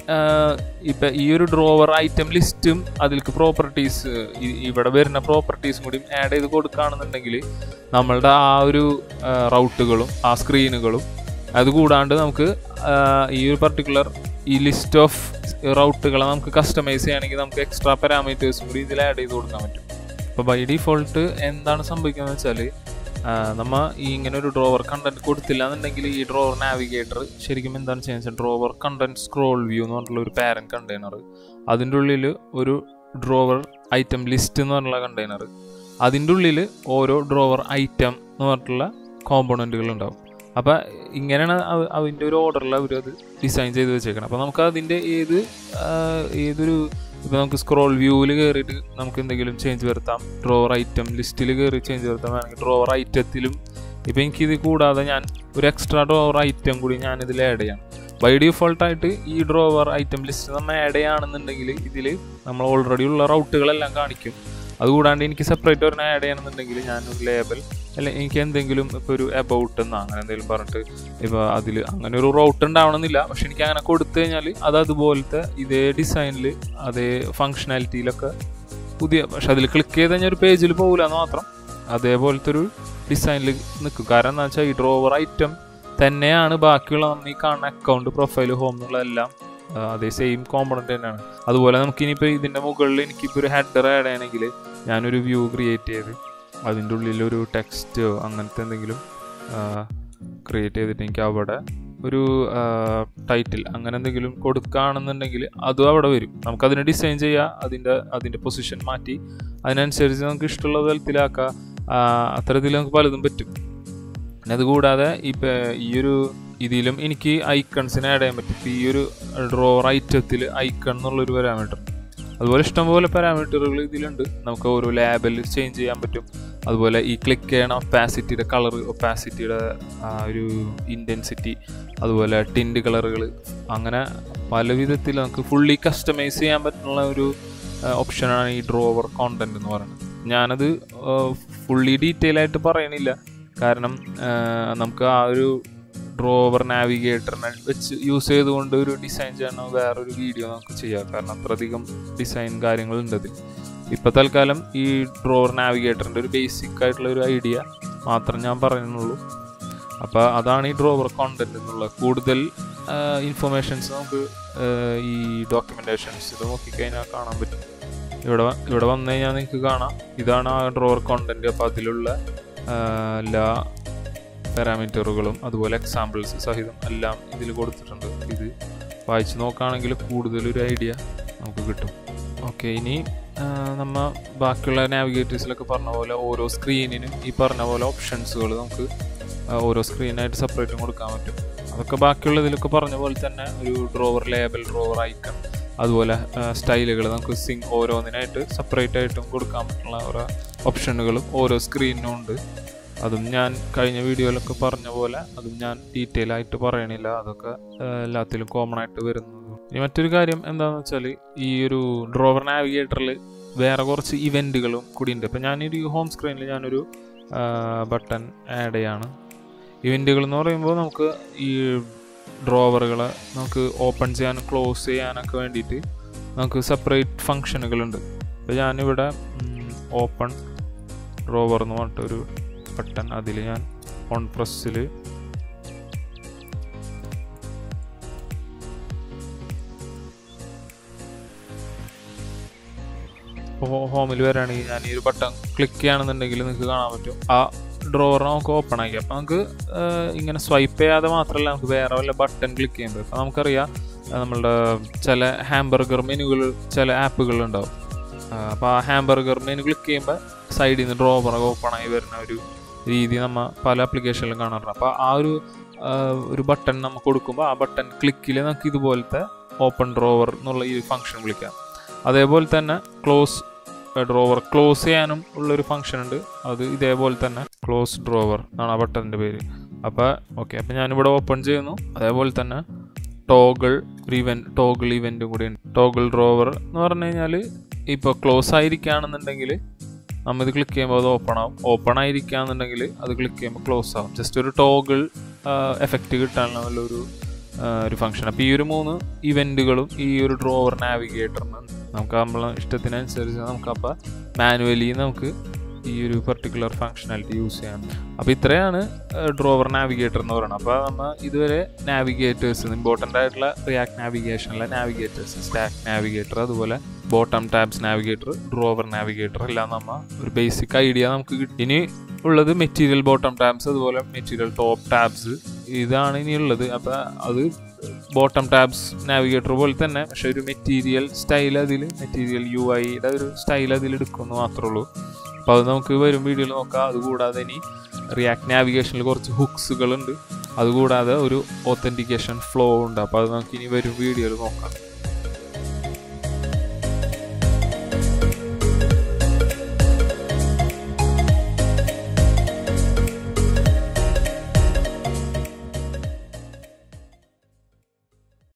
ഇപ്പം ഈ ഒരു ഡ്രോവർ ഐറ്റം ലിസ്റ്റും അതിലേക്ക് പ്രോപ്പർട്ടീസ് ഇവിടെ വരുന്ന പ്രോപ്പർട്ടീസും കൂടി ആഡ് ചെയ്ത് കൊടുക്കുകയാണെന്നുണ്ടെങ്കിൽ നമ്മളുടെ ആ ഒരു റൗട്ടുകളും ആ സ്ക്രീനുകളും അതുകൂടാണ്ട് നമുക്ക് ആ, ഈ ഒരു പർട്ടിക്കുലർ ഈ ലിസ്റ്റ് ഓഫ് റൗട്ടുകളെ നമുക്ക് കസ്റ്റമൈസ് ചെയ്യുകയാണെങ്കിൽ നമുക്ക് എക്സ്ട്രാ പാരാമീറ്റേഴ്സും കൂടി ഇതിൽ ആഡ് ചെയ്ത് കൊടുക്കാൻ പറ്റും ഇപ്പോൾ ബൈ ഡിഫോൾട്ട് എന്താണ് സംഭവിക്കുന്നത് വെച്ചാൽ നമ്മ ഈ ഇങ്ങനെ ഒരു ഡ്രോവർ കണ്ടന്റ് കൊടുത്തില്ല എന്നുണ്ടെങ്കിൽ ഈ ഡ്രോവർ നാവിഗേറ്റർ ശരിക്കും എന്താണ് ചെയ്യുന്നത് വെച്ചാൽ ഡ്രോവർ കണ്ടന്റ് സ്ക്രോൾ വ്യൂ എന്ന് പറഞ്ഞിട്ടുള്ള ഒരു പാരൻ കണ്ടെയ്നർ അതിൻ്റെ ഉള്ളിൽ ഒരു ഡ്രോവർ ഐറ്റം ലിസ്റ്റ് എന്ന് പറഞ്ഞുള്ള കണ്ടെയ്നർ അതിൻ്റെ ഉള്ളിൽ ഓരോ ഡ്രോവർ ഐറ്റം എന്ന് പറഞ്ഞിട്ടുള്ള കോമ്പോണൻറ്റുകൾ ഉണ്ടാവും അപ്പോൾ ഇങ്ങനെയാണ് അവ- അതിൻ്റെ ഒരു ഓർഡറിൽ അവർ അത് ഡിസൈൻ ചെയ്ത് വെച്ചേക്കണം അപ്പോൾ നമുക്ക് അതിൻ്റെ ഏത് ആ, ഏതൊരു ഇപ്പോൾ നമുക്ക് സ്ക്രോൾ വ്യൂവിൽ കയറിയിട്ട് നമുക്ക് എന്തെങ്കിലും ചേഞ്ച് വരുത്താം ഡ്രോവർ ഐറ്റം ലിസ്റ്റിൽ കയറി ചേഞ്ച് വരുത്താം വേണമെങ്കിൽ ഡ്രോവർ ഐറ്റത്തിലും ഇപ്പോൾ എനിക്കിത് കൂടാതെ ഞാൻ ഒരു എക്സ്ട്രാ ഡ്രോവർ ഐറ്റം കൂടി ഞാൻ ഇതിൽ ആഡ് ചെയ്യാം ബൈ ഡിഫോൾട്ടായിട്ട് ഈ ഡ്രോവർ ഐറ്റം ലിസ്റ്റ് നമ്മൾ ആഡ് ചെയ്യുകയാണെന്നുണ്ടെങ്കിൽ ഇതിൽ നമ്മൾ ഓൾറെഡി ഉള്ള റൗട്ടുകളെല്ലാം കാണിക്കും അതുകൂടാണ്ട് എനിക്ക് സെപ്പറേറ്റ് ഒരെണ്ണം ആഡ് ചെയ്യണമെന്നുണ്ടെങ്കിൽ ഞാൻ ഒരു ലേബൽ അല്ല എനിക്ക് എന്തെങ്കിലും ഇപ്പോൾ ഒരു എബൌട്ട് എന്നോ അങ്ങനെ എന്തെങ്കിലും പറഞ്ഞിട്ട് ഇപ്പോൾ അതിൽ അങ്ങനെ ഒരു റൗട്ട് ഉണ്ടാവണമെന്നില്ല പക്ഷെ എനിക്ക് അങ്ങനെ കൊടുത്തു കഴിഞ്ഞാൽ അത് അതുപോലത്തെ ഇതേ ഡിസൈനിൽ അതേ ഫങ്ഷനാലിറ്റിയിലൊക്കെ പുതിയ പക്ഷെ അതിൽ ക്ലിക്ക് ചെയ്ത് കഴിഞ്ഞാൽ ഒരു പേജിൽ പോകില്ല എന്ന് മാത്രം അതേപോലത്തെ ഒരു ഡിസൈനിൽ നിൽക്കും കാരണം എന്താ വെച്ചാൽ ഈ ഡ്രോവർ ഐറ്റം തന്നെയാണ് ബാക്കിയുള്ള നമ്മൾ ഈ കാണുന്ന അക്കൗണ്ട് പ്രൊഫൈൽ ഹോം എന്നുള്ളതെല്ലാം ആ, അതേ സെയിം കോമ്പണന്റ് തന്നെയാണ് അതുപോലെ നമുക്ക് ഇനിയിപ്പോൾ ഇതിൻ്റെ മുകളിൽ എനിക്കിപ്പോൾ ഒരു ഹെഡർ ആഡ് ചെയ്യണമെങ്കിൽ ഞാനൊരു വ്യൂ ക്രിയേറ്റ് ചെയ്ത് അതിൻ്റെ ഉള്ളിൽ ഒരു ടെക്സ്റ്റോ അങ്ങനത്തെ എന്തെങ്കിലും ക്രിയേറ്റ് ചെയ്തിട്ട് എനിക്ക് അവിടെ ഒരു ടൈറ്റിൽ അങ്ങനെ എന്തെങ്കിലും കൊടുക്കുകയാണെന്നുണ്ടെങ്കിൽ അതും അവിടെ വരും നമുക്കതിനെ ഡിസൈൻ ചെയ്യാം അതിൻ്റെ അതിൻ്റെ പൊസിഷൻ മാറ്റി അതിനനുസരിച്ച് നമുക്ക് ഇഷ്ടമുള്ള തലത്തിലാക്കാം ആ, അത്തരത്തിൽ നമുക്ക് പലതും പറ്റും പിന്നെ അതുകൂടാതെ ഇപ്പം ഈ ഒരു ഇതിലും എനിക്ക് ഐക്കൺസിനെ ആഡ് ചെയ്യാൻ പറ്റും ഇപ്പം ഈ ഒരു ഡ്രോവർ ഐറ്റത്തിൽ ഐക്കൺ എന്നുള്ളൊരു പാരാമീറ്റർ അതുപോലെ ഇഷ്ടംപോലെ പാരാമീറ്ററുകൾ ഇതിലുണ്ട് നമുക്ക് ഓരോ ലാബിൽ ചേഞ്ച് ചെയ്യാൻ പറ്റും അതുപോലെ ഈ ക്ലിക്ക് ചെയ്യണ ഒപ്പാസിറ്റിയുടെ കളർ ഒപ്പാസിറ്റിയുടെ ആ ഒരു ഇൻറ്റൻസിറ്റി അതുപോലെ ടിൻഡ് കളറുകൾ അങ്ങനെ പല വിധത്തിൽ നമുക്ക് ഫുള്ളി കസ്റ്റമൈസ് ചെയ്യാൻ പറ്റുന്ന ഒരു ഓപ്ഷനാണ് ഈ ഡ്രോവർ കോണ്ടന്റ് എന്ന് പറയുന്നത് ഞാനത് ഫുള്ളി ഡീറ്റെയിൽ ആയിട്ട് പറയണില്ല കാരണം ആ, നമുക്ക് ആ ഒരു ഡ്രോവർ നാവിഗേറ്ററിനെ വെച്ച് യൂസ് ചെയ്തുകൊണ്ട് ഒരു ഡിസൈൻ ചെയ്യണ വേറൊരു വീഡിയോ നമുക്ക് ചെയ്യാം കാരണം അത്രയധികം ഡിസൈൻ കാര്യങ്ങളുണ്ട് അതിൽ ഇപ്പം തൽക്കാലം ഈ ഡ്രോവർ നാവിഗേറ്ററിൻ്റെ ഒരു ബേസിക് ആയിട്ടുള്ള ഒരു ഐഡിയ മാത്രം ഞാൻ പറയുന്നുള്ളൂ അപ്പോൾ അതാണ് ഈ ഡ്രോവർ കോണ്ടന്റ് എന്നുള്ള കൂടുതൽ ഇൻഫർമേഷൻസ് നമുക്ക് ആ, ഈ ഡോക്യുമെൻറ്റേഷൻസ് ഇത് നോക്കിക്കഴിഞ്ഞാൽ കാണാൻ പറ്റും ഇവിടെ വ- ഇവിടെ വന്നു കഴിഞ്ഞാൽ നിങ്ങൾക്ക് കാണാം ഇതാണ് ആ ഡ്രോവർ കോണ്ടന്റ് അപ്പോൾ അതിലുള്ള ആ, എല്ലാ പാരാമീറ്ററുകളും അതുപോലെ എക്സാമ്പിൾസ് സഹിതം എല്ലാം ഇതിൽ കൊടുത്തിട്ടുണ്ട് ഇത് വായിച്ച് നോക്കുകയാണെങ്കിൽ കൂടുതലൊരു ഐഡിയ നമുക്ക് കിട്ടും ഓക്കെ ഇനി ആ, നമ്മ ബാക്കിയുള്ള നാവിഗേറ്റേഴ്സിലൊക്കെ പറഞ്ഞ പോലെ ഓരോ സ്ക്രീനിനും ഈ പറഞ്ഞ പോലെ ഓപ്ഷൻസുകൾ നമുക്ക് ആ, ഓരോ സ്ക്രീനായിട്ട് സെപ്പറേറ്റും കൊടുക്കാൻ പറ്റും അതൊക്കെ ബാക്കിയുള്ള ഇതിലൊക്കെ പറഞ്ഞ പോലെ തന്നെ ഒരു ഡ്രോവർ ലേബൽ ഡ്രോവർ ഐക്കൺ അതുപോലെ സ്റ്റൈലുകൾ നമുക്ക് സിങ് ഓരോന്നിനായിട്ട് സെപ്പറേറ്റ് ആയിട്ടും കൊടുക്കാൻ പറ്റുന്ന ഓരോ ഓപ്ഷനുകളും ഓരോ സ്ക്രീനിനും ഉണ്ട് അതും ഞാൻ കഴിഞ്ഞ വീഡിയോയിലൊക്കെ പറഞ്ഞ പോലെ അതും ഞാൻ ഡീറ്റെയിൽ ആയിട്ട് പറയണില്ല അതൊക്കെ ആ, എല്ലാത്തിലും കോമൺ ആയിട്ട് വരുന്നത് ഇനി മറ്റൊരു കാര്യം എന്താണെന്ന് വെച്ചാൽ ഈ ഒരു ഡ്രോവർ നാവിഗേറ്ററിൽ വേറെ കുറച്ച് ഇവൻറ്റുകളും കൂടി ഉണ്ട് ഇപ്പം ഞാനൊരു ഹോം സ്ക്രീനിൽ ഞാനൊരു ബട്ടൺ ആഡ് ചെയ്യാണ് ഇവൻറ്റുകൾ എന്ന് പറയുമ്പോൾ നമുക്ക് ഈ ഡ്രോവറുകളെ നമുക്ക് ഓപ്പൺ ചെയ്യാനും ക്ലോസ് ചെയ്യാനൊക്കെ വേണ്ടിയിട്ട് നമുക്ക് സെപ്പറേറ്റ് ഫങ്ഷനുകളുണ്ട് അപ്പോൾ ഞാനിവിടെ ഓപ്പൺ ഡ്രോവർ എന്ന് പറഞ്ഞിട്ടൊരു ബട്ടൺ അതിൽ ഞാൻ ഓൺ പ്രസ്സിൽ ഹോമിൽ വരികയാണെങ്കിൽ ഞാൻ ഈ ഒരു ബട്ടൺ ക്ലിക്ക് ചെയ്യുകയാണെന്നുണ്ടെങ്കിൽ നിങ്ങൾക്ക് കാണാൻ പറ്റും ആ ഡ്രോവർ നമുക്ക് ഓപ്പൺ ആക്കി അപ്പോൾ നമുക്ക് ആഹ്, ഇങ്ങനെ സ്വൈപ്പ് ചെയ്യാതെ മാത്രമല്ല നമുക്ക് വേറെ വല്ല ബട്ടൺ ക്ലിക്ക് ചെയ്യുമ്പോൾ അപ്പോൾ നമുക്കറിയാം ആഹ്, നമ്മളുടെ ചില ഹാംബർഗർ മെനുകൾ ചില ആപ്പുകളുണ്ടാവും അപ്പോൾ ആ ഹാംബർഗർ മെനു ക്ലിക്ക് ചെയ്യുമ്പോൾ സൈഡിൽ നിന്ന് ഡ്രോവർ ഓപ്പൺ ആയി വരുന്ന ഒരു രീതി നമ്മൾ പല ആപ്ലിക്കേഷനിലും കാണാറുണ്ട് അപ്പോൾ ആ ഒരു ആഹ്, ഒരു ബട്ടൺ നമുക്ക് കൊടുക്കുമ്പോൾ ആ ബട്ടൺ ക്ലിക്കിൽ നമുക്ക് ഇതുപോലത്തെ ഓപ്പൺ ഡ്രോവർ എന്നുള്ള ഈ ഫംഗ്ഷൻ വിളിക്കാം അതേപോലെ തന്നെ ക്ലോസ് ഡ്രോവർ ക്ലോസ് ചെയ്യാനും ഉള്ളൊരു ഫംഗ്ഷൻ ഉണ്ട് അത് ഇതേപോലെ തന്നെ ക്ലോസ് ഡ്രോവർ എന്നാണ് ആ ബട്ടണിൻ്റെ പേര് അപ്പോൾ ഓക്കെ അപ്പോൾ ഞാനിവിടെ ഓപ്പൺ ചെയ്യുന്നു അതേപോലെ തന്നെ ടോഗിൾ ഒരു ഇവൻറ്റ് ടോഗിൾ ഇവൻറ്റും കൂടി ഉണ്ട് ടോഗിൾ ഡ്രോവർ എന്ന് പറഞ്ഞു കഴിഞ്ഞാൽ ഇപ്പോൾ ക്ലോസ് ആയിരിക്കുകയാണെന്നുണ്ടെങ്കിൽ നമ്മൾ ഇത് ക്ലിക്ക് ചെയ്യുമ്പോൾ അത് ഓപ്പൺ ആവും ഓപ്പൺ ആയിരിക്കുകയാണെന്നുണ്ടെങ്കിൽ അത് ക്ലിക്ക് ചെയ്യുമ്പോൾ ക്ലോസ് ആവും ജസ്റ്റ് ഒരു ടോഗിൾ എഫക്റ്റ് കിട്ടാനുള്ള ഒരു ആ, ഒരു ഫംഗ്ഷൻ അപ്പോൾ ഈ ഒരു മൂന്ന് ഇവൻറ്റുകളും ഈ ഒരു ഡ്രോവർ നാവിഗേറ്ററിന് നമുക്ക് നമ്മളെ ഇഷ്ടത്തിനനുസരിച്ച് നമുക്ക് അപ്പോൾ മാനുവലി നമുക്ക് ഈ ഒരു പെർട്ടിക്കുലർ ഫങ്ഷനാലിറ്റി യൂസ് ചെയ്യാൻ അപ്പോൾ ഇത്രയാണ് ഡ്രോവർ നാവിഗേറ്റർ എന്ന് പറയുന്നത് അപ്പോൾ നമ്മൾ ഇതുവരെ നാവിഗേറ്റേഴ്സ് ഇമ്പോർട്ടൻ്റ് ആയിട്ടുള്ള റിയാക്ട് നാവിഗേഷനിലെ നാവിഗേറ്റേഴ്സ് സ്റ്റാക്ക് നാവിഗേറ്റർ അതുപോലെ bottom tabs navigator drawer navigator എല്ലാം നമ്മൾ ഒരു ബേസിക് ഐഡിയ നമുക്ക് കിട്ടി ഇനി ഉള്ളത് മെറ്റീരിയൽ ബോട്ടം ടാബ്സ് അതുപോലെ മെറ്റീരിയൽ ടോപ്പ് ടാബ്സ് ഇതാണ് ഇനി ഉള്ളത് അപ്പോൾ അത് ബോട്ടം ടാബ്സ് നാവിഗേറ്റർ പോലെ തന്നെ പക്ഷെ ഒരു മെറ്റീരിയൽ സ്റ്റൈൽ അതിൽ മെറ്റീരിയൽ യു ഐയുടെ ഒരു സ്റ്റൈൽ അതിൽ എടുക്കുമെന്ന് മാത്രമേ ഉള്ളൂ അപ്പോൾ അത് നമുക്ക് വരും വീഡിയോയിൽ നോക്കാം അതുകൂടാതെ ഇനി റിയാക്ട് നാവിഗേഷനിൽ കുറച്ച് ഹുക്സുകളുണ്ട് അതുകൂടാതെ ഒരു ഓത്തൻറ്റിക്കേഷൻ ഫ്ലോ ഉണ്ട് അപ്പോൾ അത് നമുക്ക് ഇനി വരും വീഡിയോയിൽ നോക്കാം